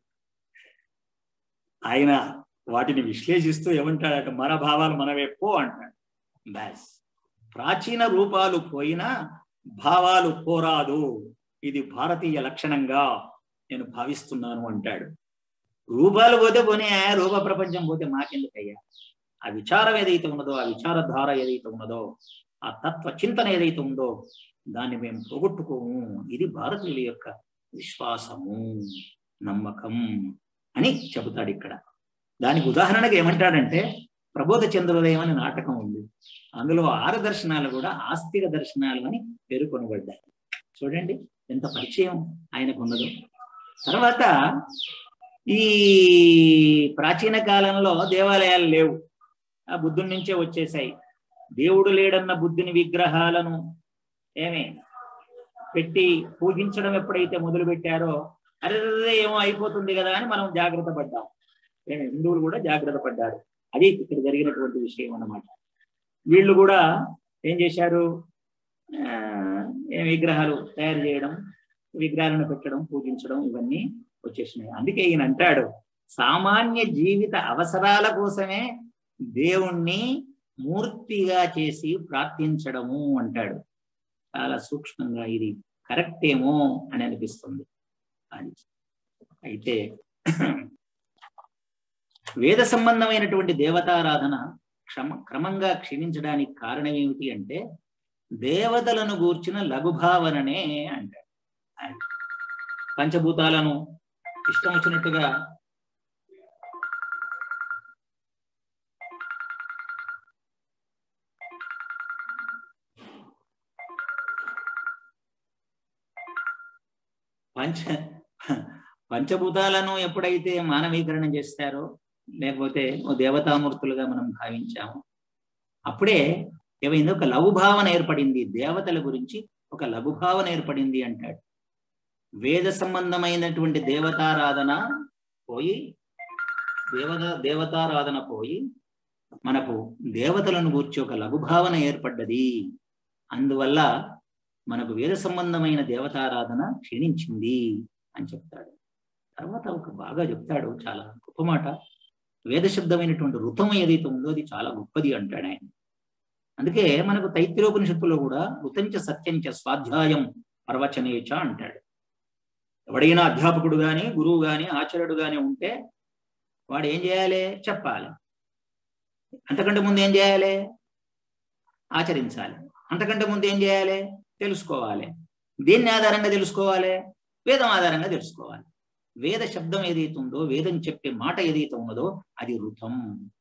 ఆయన వాటిని విశ్లేషిస్తూ ఏమంటాడట మన భావాలు మనవే పో అంటాడు బ్యాస్ ప్రాచీన రూపాలు పోయినా భావాలు పోరాదు ఇది భారతీయ లక్షణంగా నేను భావిస్తున్నాను అంటాడు రూపాలు పోతే పోనీ ఆ రూప ప్రపంచం పోతే మాకెందుకయ్యా ఆ విచారం ఏదైతే ఉన్నదో ఆ విచారధార ఏదైతే ఉన్నదో ఆ తత్వ చింతన ఏదైతే ఉందో దాన్ని మేము పోగొట్టుకోము ఇది భారతీయుల యొక్క విశ్వాసము నమ్మకం అని చెబుతాడు ఇక్కడ దానికి ఉదాహరణగా ఏమంటాడంటే ప్రబోధ చంద్రోదయం అనే నాటకం ఉంది అందులో ఆరు దర్శనాలు కూడా ఆస్తిక దర్శనాలు అని పేర్కొనబడ్డాయి చూడండి ఎంత పరిచయం ఆయనకు ఉన్నదో తర్వాత ఈ ప్రాచీన కాలంలో దేవాలయాలు లేవు ఆ బుద్ధుడి నుంచే వచ్చేసాయి దేవుడు లేడన్న బుద్ధుని విగ్రహాలను ఏమి పెట్టి పూజించడం ఎప్పుడైతే మొదలు పెట్టారో అరే ఏమో అయిపోతుంది కదా అని మనం జాగ్రత్త పడ్డాం ఏమి హిందువులు కూడా జాగ్రత్త పడ్డారు అది ఇక్కడ జరిగినటువంటి విషయం అన్నమాట వీళ్ళు కూడా ఏం చేశారు ఆ, ఏ విగ్రహాలు తయారు చేయడం విగ్రహాలను పెట్టడం పూజించడం ఇవన్నీ వచ్చేసినాయి అందుకే ఈయన అంటాడు సామాన్య జీవిత అవసరాల కోసమే దేవుణ్ణి మూర్తిగా చేసి ప్రార్థించడము అంటాడు చాలా సూక్ష్మంగా ఇది కరెక్ట్ ఏమో అని అనిపిస్తుంది అది అయితే వేద సంబంధమైనటువంటి దేవతారాధన క్రమ క్రమంగా క్షీణించడానికి కారణం ఏమిటి అంటే దేవతలను గూర్చిన లఘుభావననే అంటాడు ఆయన. పంచభూతాలను ఇష్టం వచ్చినట్టుగా పంచ పంచభూతాలను ఎప్పుడైతే మానవీకరణ చేస్తారో లేకపోతే ఓ దేవతామూర్తులుగా మనం భావించాము అప్పుడే ఏమైంది ఒక లఘుభావన ఏర్పడింది దేవతల గురించి ఒక లఘుభావన ఏర్పడింది అంటాడు వేద సంబంధమైనటువంటి దేవతారాధన పోయి దేవత దేవతారాధన పోయి మనకు దేవతలను గూర్చి ఒక లఘుభావన ఏర్పడ్డది అందువల్ల మనకు వేద సంబంధమైన దేవతారాధన క్షీణించింది అని చెప్తాడు తర్వాత ఒక బాగా చెప్తాడు చాలా గొప్ప మాట వేద శబ్దమైనటువంటి ఋతం ఏదైతే ఉందో అది చాలా గొప్పది అంటాడు ఆయన అందుకే మనకు తైత్రోపనిషత్తులో కూడా ఋతంచ సత్యంచ స్వాధ్యాయం ప్రవచనేచ అంటాడు ఎవడైనా అధ్యాపకుడు గాని గురువు గాని ఆచార్యుడు గాని ఉంటే వాడు ఏం చేయాలి చెప్పాలి అంతకంటే ముందు ఏం చేయాలి ఆచరించాలి అంతకంటే ముందు ఏం చేయాలి తెలుసుకోవాలి దేన్ని ఆధారంగా తెలుసుకోవాలి వేదం ఆధారంగా తెలుసుకోవాలి వేద శబ్దం ఏదైతే ఉందో వేదం చెప్పే మాట ఏదైతే ఉన్నదో అది ఋతం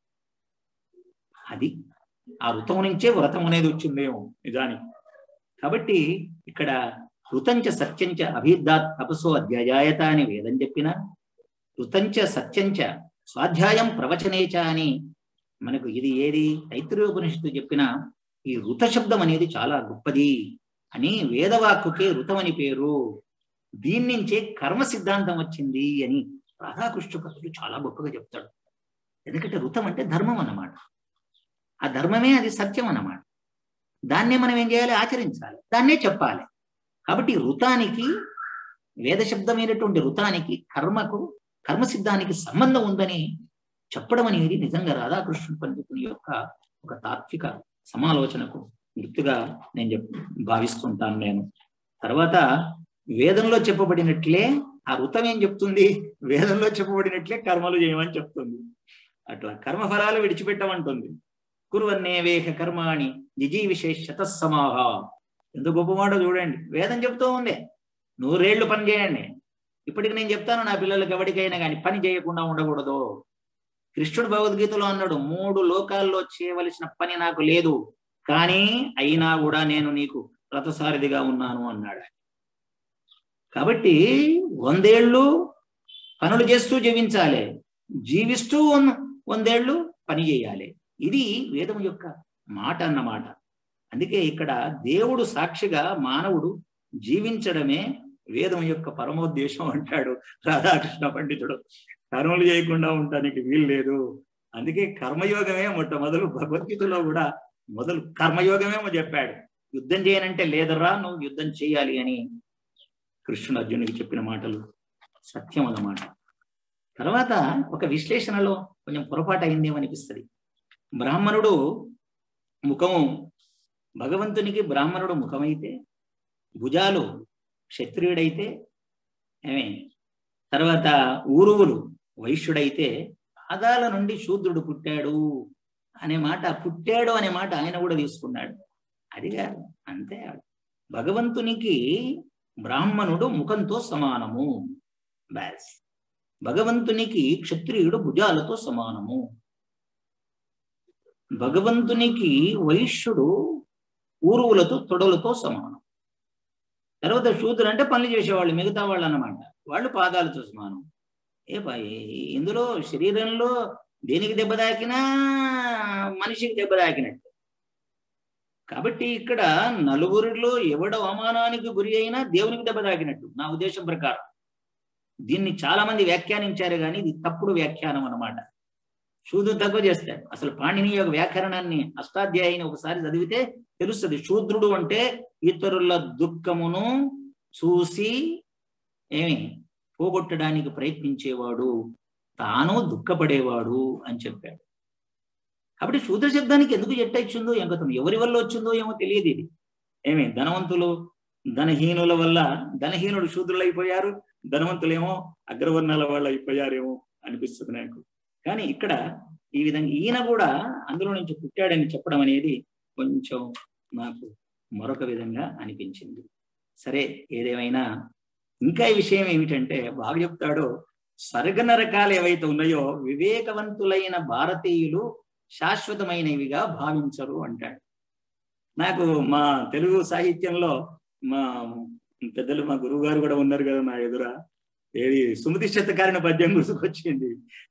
అది ఆ ఋతం నుంచే వ్రతం అనేది వచ్చిందేమో నిజానికి కాబట్టి ఇక్కడ ఋతంచ సత్యంచ అభిద్ధాత్ తపసో అధ్యాయాయత అని వేదం చెప్పిన ఋతంచ సత్యంచ స్వాధ్యాయం ప్రవచనేచ అని మనకు ఇది ఏది తైత్రీయోపనిషత్తు చెప్పిన ఈ ఋత శబ్దం అనేది చాలా గొప్పది అని వేదవాక్కుకే ఋతం అని పేరు దీని నుంచే కర్మ సిద్ధాంతం వచ్చింది అని రాధాకృష్ణ భక్తుడు చాలా గొప్పగా చెప్తాడు ఎందుకంటే ఋతం అంటే ధర్మం అన్నమాట ఆ ధర్మమే అది సత్యం అన్నమాట దాన్నే మనం ఏం చేయాలి ఆచరించాలి దాన్నే చెప్పాలి కాబట్టి ఋతానికి వేద శబ్దమైనటువంటి ఋతానికి కర్మకు కర్మ సిద్ధానికి సంబంధం ఉందని చెప్పడం అనేది నిజంగా రాధాకృష్ణ పండితుని యొక్క ఒక తాత్విక సమాలోచనకు గుర్తుగా నేను చెప్ భావిస్తుంటాను నేను తర్వాత వేదంలో చెప్పబడినట్లే ఆ ఋతం ఏం చెప్తుంది వేదంలో చెప్పబడినట్లే కర్మలు చేయమని చెప్తుంది అట్లా కర్మఫలాలు విడిచిపెట్టమంటుంది కురువన్నే వేహ కర్మాణి జిజీ విశేష శతసమాహ ఎంత గొప్ప మాట చూడండి వేదం చెప్తూ ఉంది నూరేళ్లు పని చేయండి ఇప్పటికి నేను చెప్తాను నా పిల్లలకి ఎవరికైనా కానీ పని చేయకుండా ఉండకూడదు కృష్ణుడు భగవద్గీతలో అన్నాడు మూడు లోకాల్లో చేయవలసిన పని నాకు లేదు కానీ అయినా కూడా నేను నీకు రథసారథిగా ఉన్నాను అన్నాడు కాబట్టి వందేళ్ళు పనులు చేస్తూ జీవించాలి జీవిస్తూ వందేళ్ళు పని చేయాలి ఇది వేదం యొక్క మాట అన్నమాట అందుకే ఇక్కడ దేవుడు సాక్షిగా మానవుడు జీవించడమే వేదం యొక్క పరమోద్దేశం అంటాడు రాధాకృష్ణ పండితుడు కర్మలు చేయకుండా ఉండటానికి వీలు లేదు అందుకే కర్మయోగమే మొట్టమొదలు భగవద్గీతలో కూడా మొదలు కర్మయోగమేమో చెప్పాడు యుద్ధం చేయనంటే లేదరా నువ్వు యుద్ధం చేయాలి అని కృష్ణుడు అర్జునుడికి చెప్పిన మాటలు సత్యం అన్నమాట తర్వాత ఒక విశ్లేషణలో కొంచెం పొరపాటు అయిందేమో అనిపిస్తుంది బ్రాహ్మణుడు ముఖము భగవంతునికి బ్రాహ్మణుడు ముఖమైతే భుజాలు క్షత్రియుడైతే ఏమే తర్వాత ఊరువులు వైశ్యుడైతే పాదాల నుండి శూద్రుడు పుట్టాడు అనే మాట పుట్టాడు అనే మాట ఆయన కూడా తీసుకున్నాడు అది కాదు అంతే భగవంతునికి బ్రాహ్మణుడు ముఖంతో సమానము బ్యాస్ భగవంతునికి క్షత్రియుడు భుజాలతో సమానము భగవంతునికి వైశ్యుడు ఊరువులతో తొడలతో సమానం తర్వాత శూద్రుడు అంటే పనులు చేసేవాళ్ళు మిగతా వాళ్ళు అన్నమాట వాళ్ళు పాదాలతో సమానం ఏ ఇందులో శరీరంలో దేనికి దెబ్బ తాకినా మనిషికి దెబ్బ తాకినట్టు కాబట్టి ఇక్కడ నలుగురిలో ఎవడ అవమానానికి గురి అయినా దేవునికి దెబ్బ తాకినట్టు నా ఉద్దేశం ప్రకారం దీన్ని చాలా మంది వ్యాఖ్యానించారు కానీ ఇది తప్పుడు వ్యాఖ్యానం అన్నమాట శూద్రుడు తక్కువ చేస్తాడు అసలు పాణిని యొక్క వ్యాకరణాన్ని అష్టాధ్యాయిని ఒకసారి చదివితే తెలుస్తుంది శూద్రుడు అంటే ఇతరుల దుఃఖమును చూసి ఏమి పోగొట్టడానికి ప్రయత్నించేవాడు తాను దుఃఖపడేవాడు అని చెప్పాడు కాబట్టి శూద్ర శబ్దానికి ఎందుకు ఎట్టొచ్చిందో ఎంకతం ఎవరి వల్ల వచ్చిందో ఏమో తెలియదు ఇది ఏమి ధనవంతులు ధనహీనుల వల్ల ధనహీనుడు శూద్రులు అయిపోయారు ధనవంతులేమో అగ్రవర్ణాల వాళ్ళు అయిపోయారేమో అనిపిస్తుంది నాకు కానీ ఇక్కడ ఈ విధంగా ఈయన కూడా అందులో నుంచి పుట్టాడని చెప్పడం అనేది కొంచెం నాకు మరొక విధంగా అనిపించింది సరే ఏదేమైనా ఇంకా ఈ విషయం ఏమిటంటే బాగా చెప్తాడు స్వర్గ నరకాలు ఏవైతే ఉన్నాయో వివేకవంతులైన భారతీయులు శాశ్వతమైనవిగా భావించరు అంటాడు నాకు మా తెలుగు సాహిత్యంలో మా పెద్దలు మా గురువు గారు కూడా ఉన్నారు కదా నా ఎదుర ఏది సుమతి శతకారిన పద్యం గుర్తుకొచ్చింది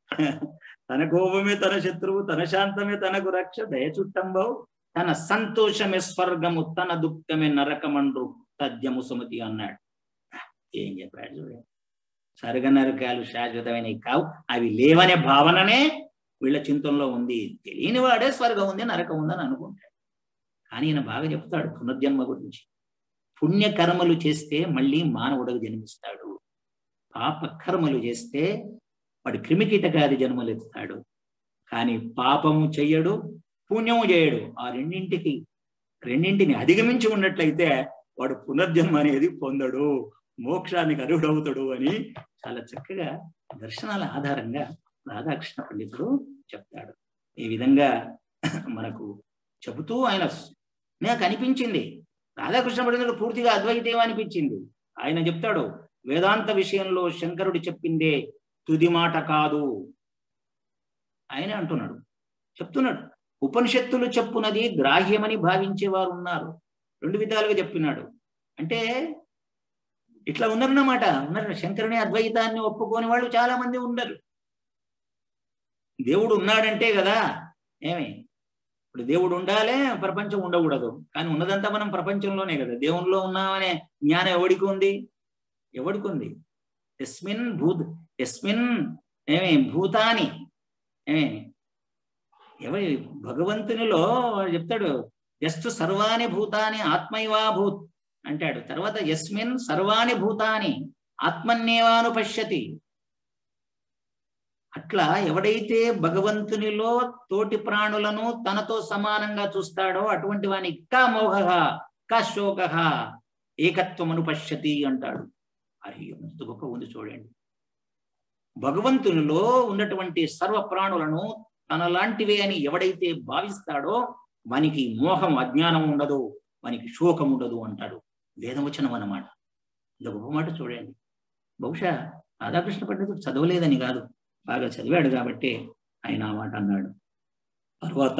తన కోపమే తన శత్రువు తన శాంతమే తనకు రక్ష దయ చుట్టంబవు తన సంతోషమే స్వర్గము తన దుఃఖమే నరకమండ్రు తద్యము సుమతి అన్నాడు ఏం చెప్పాడు చూడండి స్వర్గ నరకాలు శాశ్వతమైనవి కావు అవి లేవనే భావననే వీళ్ళ చింతనలో ఉంది తెలియని వాడే స్వర్గం ఉంది నరకం ఉందని అనుకుంటాడు కానీ ఈయన బాగా చెప్తాడు పునర్జన్మ గురించి పుణ్యకర్మలు చేస్తే మళ్ళీ మానవుడికి జన్మిస్తాడు పాప కర్మలు చేస్తే వాడు క్రిమికీటకాది జన్మలు ఎత్తుతాడు కానీ పాపము చెయ్యడు పుణ్యము చేయడు ఆ రెండింటికి రెండింటిని అధిగమించి ఉన్నట్లయితే వాడు పునర్జన్మ అనేది పొందడు మోక్షానికి అర్హుడవుతాడు అని చాలా చక్కగా దర్శనాల ఆధారంగా రాధాకృష్ణ పండితుడు చెప్తాడు ఈ విధంగా మనకు చెబుతూ ఆయన నాకు అనిపించింది రాధాకృష్ణ పండితుడు పూర్తిగా అద్వైతం అనిపించింది ఆయన చెప్తాడు వేదాంత విషయంలో శంకరుడు చెప్పిందే తుది మాట కాదు ఆయన అంటున్నాడు చెప్తున్నాడు ఉపనిషత్తులు చెప్పునది గ్రాహ్యమని భావించేవారు ఉన్నారు రెండు విధాలుగా చెప్పినాడు అంటే ఇట్లా ఉన్నారన్నమాట ఉన్నారు శంకరుని అద్వైతాన్ని ఒప్పుకోని వాళ్ళు చాలా మంది ఉండరు దేవుడు ఉన్నాడంటే కదా ఏమి ఇప్పుడు దేవుడు ఉండాలే ప్రపంచం ఉండకూడదు కానీ ఉన్నదంతా మనం ప్రపంచంలోనే కదా దేవునిలో ఉన్నామనే జ్ఞానం ఎవడికి ఉంది ఎవడికి ఉంది ఎస్మిన్ భూత్ ఎస్మిన్ ఏమి భూతాని ఏమి ఎవరి భగవంతునిలో వాడు చెప్తాడు ఎస్తు సర్వాణి భూతాని ఆత్మైవా భూత్ అంటాడు తర్వాత ఎస్మిన్ సర్వాణి భూతాని ఆత్మన్యేవాను పశ్యతి అట్లా ఎవడైతే భగవంతునిలో తోటి ప్రాణులను తనతో సమానంగా చూస్తాడో అటువంటి వాని కా మోహ కా శోక ఏకత్వమను పశ్యతి అంటాడు అది ఎంత గొప్ప ఉంది చూడండి భగవంతునిలో ఉన్నటువంటి సర్వ ప్రాణులను తనలాంటివే అని ఎవడైతే భావిస్తాడో వానికి మోహం అజ్ఞానం ఉండదు వానికి శోకం ఉండదు అంటాడు వేదవచనం అన్నమాట ఇంత గొప్ప మాట చూడండి బహుశా రాధాకృష్ణ పండితుడు చదవలేదని కాదు బాగా చదివాడు కాబట్టి ఆయన ఆ మాట అన్నాడు తర్వాత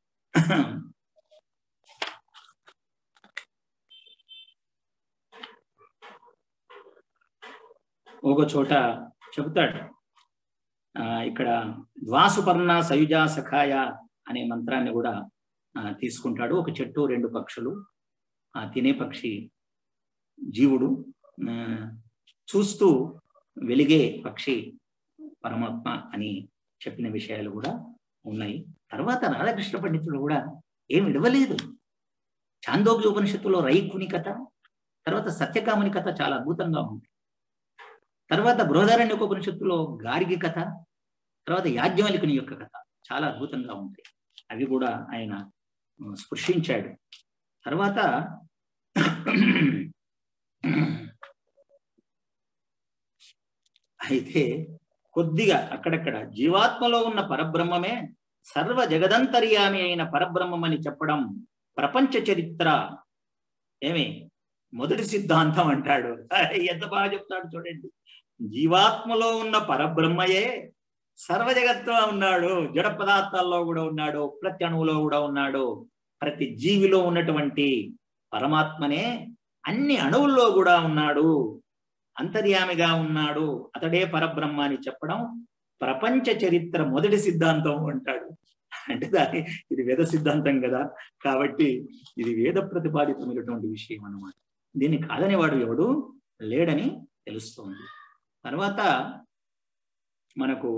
ఒక చోట చెబుతాడు ఆ, ఇక్కడ ద్వాసుపర్ణ సయుజ సఖాయ అనే మంత్రాన్ని కూడా ఆ, తీసుకుంటాడు ఒక చెట్టు రెండు పక్షులు ఆ తినే పక్షి జీవుడు ఆ, చూస్తూ వెలిగే పక్షి పరమాత్మ అని చెప్పిన విషయాలు కూడా ఉన్నాయి తర్వాత రాధాకృష్ణ పండితుడు కూడా ఏం విడవలేదు చాందోగ్య ఉపనిషత్తులో రైకుని కథ తర్వాత సత్యకాముని కథ చాలా అద్భుతంగా ఉంది తర్వాత బృహదారణ్య ఉపనిషత్తులో గార్గి కథ తర్వాత యాజ్ఞవల్కుని యొక్క కథ చాలా అద్భుతంగా ఉంటాయి అవి కూడా ఆయన ఆ, స్పృశించాడు తర్వాత అయితే కొద్దిగా అక్కడక్కడ జీవాత్మలో ఉన్న పరబ్రహ్మమే సర్వ జగదంతర్యామి అయిన పరబ్రహ్మమని చెప్పడం ప్రపంచ చరిత్ర ఏమి మొదటి సిద్ధాంతం అంటాడు ఎంత బాగా చెప్తాడు చూడండి జీవాత్మలో ఉన్న పరబ్రహ్మయే సర్వ జగత్తులో ఉన్నాడు జడ పదార్థాల్లో కూడా ఉన్నాడు ప్రతి అణువులో కూడా ఉన్నాడు ప్రతి జీవిలో ఉన్నటువంటి పరమాత్మనే అన్ని అణువుల్లో కూడా ఉన్నాడు అంతర్యామిగా ఉన్నాడు అతడే పరబ్రహ్మ అని చెప్పడం ప్రపంచ చరిత్ర మొదటి సిద్ధాంతం అంటాడు అంటే దాని ఇది వేద సిద్ధాంతం కదా కాబట్టి ఇది వేద ప్రతిపాదితమైనటువంటి విషయం అన్నమాట దీన్ని కాదనేవాడు ఎవడు లేడని తెలుస్తోంది తర్వాత మనకు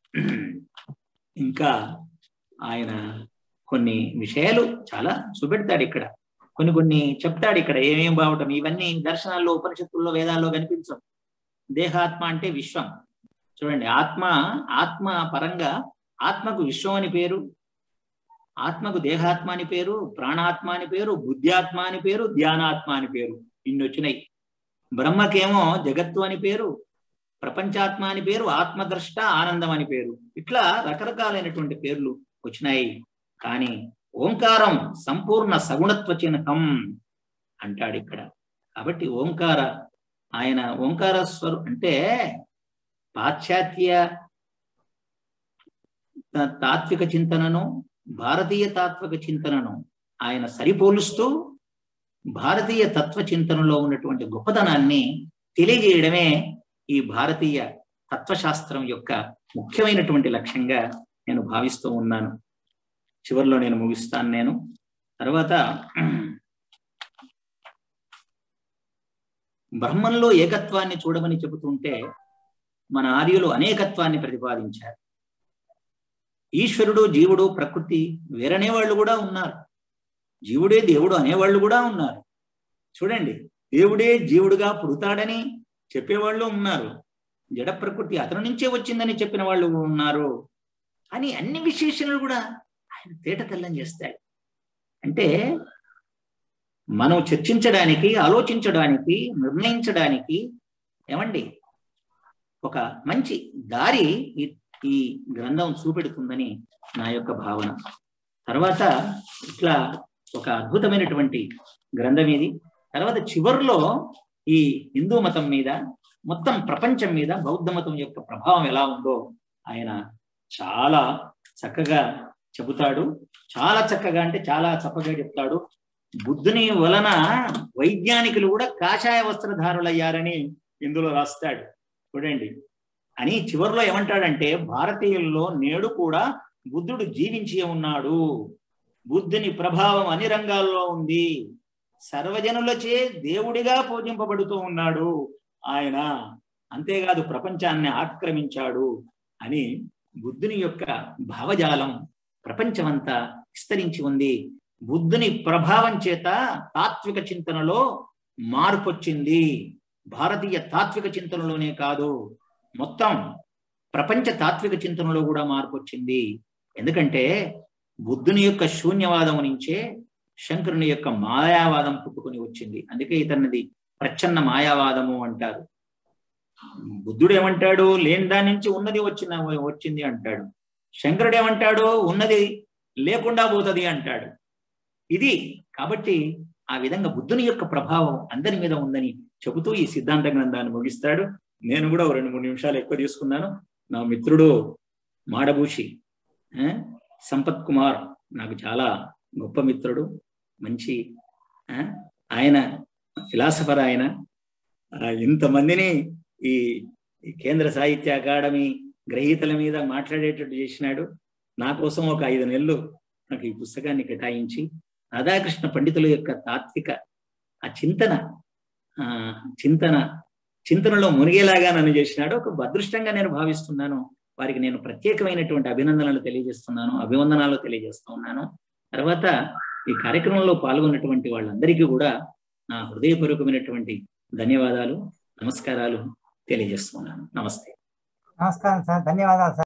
ఇంకా ఆయన కొన్ని విషయాలు చాలా చూపెడతాడు ఇక్కడ కొన్ని కొన్ని చెప్తాడు ఇక్కడ ఏమేం బావటం ఇవన్నీ దర్శనాల్లో ఉపనిషత్తుల్లో వేదాల్లో కనిపించవు దేహాత్మ అంటే విశ్వం చూడండి ఆత్మ ఆత్మ పరంగా ఆత్మకు విశ్వం అని పేరు ఆత్మకు దేహాత్మ అని పేరు ప్రాణాత్మ అని పేరు బుద్ధ్యాత్మ అని పేరు ధ్యానాత్మ అని పేరు ఇన్ని వచ్చినాయి బ్రహ్మకేమో జగత్తు అని పేరు ప్రపంచాత్మ అని పేరు ఆత్మద్రష్ట ఆనందం అని పేరు ఇట్లా రకరకాలైనటువంటి పేర్లు వచ్చినాయి కానీ ఓంకారం సంపూర్ణ సగుణత్వ చిహ్నం అంటాడు ఇక్కడ కాబట్టి ఓంకార ఆయన ఓంకార స్వరు అంటే పాశ్చాత్య తా- తాత్విక చింతనను భారతీయ తాత్విక చింతనను ఆయన సరిపోలుస్తూ భారతీయ తత్వ చింతనలో ఉన్నటువంటి గొప్పతనాన్ని తెలియజేయడమే ఈ భారతీయ తత్వశాస్త్రం యొక్క ముఖ్యమైనటువంటి లక్ష్యంగా నేను భావిస్తూ ఉన్నాను చివరిలో నేను ముగిస్తాను నేను తర్వాత బ్రహ్మంలో ఏకత్వాన్ని చూడమని చెబుతుంటే మన ఆర్యులు అనేకత్వాన్ని ప్రతిపాదించారు ఈశ్వరుడు జీవుడు ప్రకృతి వేరనే వాళ్ళు కూడా ఉన్నారు జీవుడే దేవుడు అనేవాళ్ళు కూడా ఉన్నారు చూడండి దేవుడే జీవుడుగా పుడతాడని చెప్పేవాళ్ళు ఉన్నారు జడ ప్రకృతి అతని నుంచే వచ్చిందని చెప్పిన వాళ్ళు ఉన్నారు అని అన్ని విశేషణలు కూడా ఆయన తేట తెల్లం చేస్తాడు అంటే మనం చర్చించడానికి ఆలోచించడానికి నిర్ణయించడానికి ఏమండి ఒక మంచి దారి ఈ ఈ గ్రంథం చూపెడుతుందని నా యొక్క భావన తర్వాత ఇట్లా ఒక అద్భుతమైనటువంటి గ్రంథం ఇది తర్వాత చివరిలో ఈ హిందూ మతం మీద మొత్తం ప్రపంచం మీద బౌద్ధ మతం యొక్క ప్రభావం ఎలా ఉందో ఆయన చాలా చక్కగా చెబుతాడు చాలా చక్కగా అంటే చాలా చక్కగా చెప్తాడు బుద్ధుని వలన వైజ్ఞానికులు కూడా కాషాయ వస్త్రధారులయ్యారని ఇందులో రాస్తాడు చూడండి అని చివరిలో ఏమంటాడంటే భారతీయుల్లో నేడు కూడా బుద్ధుడు జీవించి ఉన్నాడు బుద్ధుని ప్రభావం అన్ని రంగాల్లో ఉంది సర్వజనులచే దేవుడిగా పూజింపబడుతూ ఉన్నాడు ఆయన అంతేకాదు ప్రపంచాన్ని ఆక్రమించాడు అని బుద్ధుని యొక్క భావజాలం ప్రపంచమంతా విస్తరించి ఉంది బుద్ధుని ప్రభావం చేత తాత్విక చింతనలో మార్పు వచ్చింది భారతీయ తాత్విక చింతనలోనే కాదు మొత్తం ప్రపంచ తాత్విక చింతనలో కూడా మార్పు వచ్చింది ఎందుకంటే బుద్ధుని యొక్క శూన్యవాదం నుంచే శంకరుని యొక్క మాయావాదం పుట్టుకొని వచ్చింది అందుకే ఇతనిది ప్రచ్ఛన్న మాయావాదము అంటారు బుద్ధుడు ఏమంటాడు లేని దాని నుంచి ఉన్నది వచ్చిన వచ్చింది అంటాడు శంకరుడు ఏమంటాడు ఉన్నది లేకుండా పోతుంది అంటాడు ఇది కాబట్టి ఆ విధంగా బుద్ధుని యొక్క ప్రభావం అందరి మీద ఉందని చెబుతూ ఈ సిద్ధాంత గ్రంథాన్ని ముగిస్తాడు నేను కూడా ఒక రెండు మూడు నిమిషాలు ఎక్కువ తీసుకున్నాను నా మిత్రుడు మాడభూషి సంపత్ కుమార్ నాకు చాలా గొప్ప మిత్రుడు మంచి ఆయన ఫిలాసఫర్ ఆయన ఇంతమందిని ఈ కేంద్ర సాహిత్య అకాడమీ గ్రహీతల మీద మాట్లాడేటట్టు చేసినాడు నా కోసం ఒక ఐదు నెలలు నాకు ఈ పుస్తకాన్ని కేటాయించి రాధాకృష్ణ పండితుల యొక్క తాత్విక ఆ చింతన ఆ చింతన చింతనలో మునిగేలాగా నన్ను చేసినాడు ఒక అదృష్టంగా నేను భావిస్తున్నాను వారికి నేను ప్రత్యేకమైనటువంటి అభినందనలు తెలియజేస్తున్నాను అభివందనాలు తెలియజేస్తూ ఉన్నాను తర్వాత ఈ కార్యక్రమంలో పాల్గొన్నటువంటి వాళ్ళందరికీ కూడా నా హృదయపూర్వకమైనటువంటి ధన్యవాదాలు నమస్కారాలు తెలియజేస్తున్నాను నమస్తే
నమస్కారం సార్ ధన్యవాదాలు సార్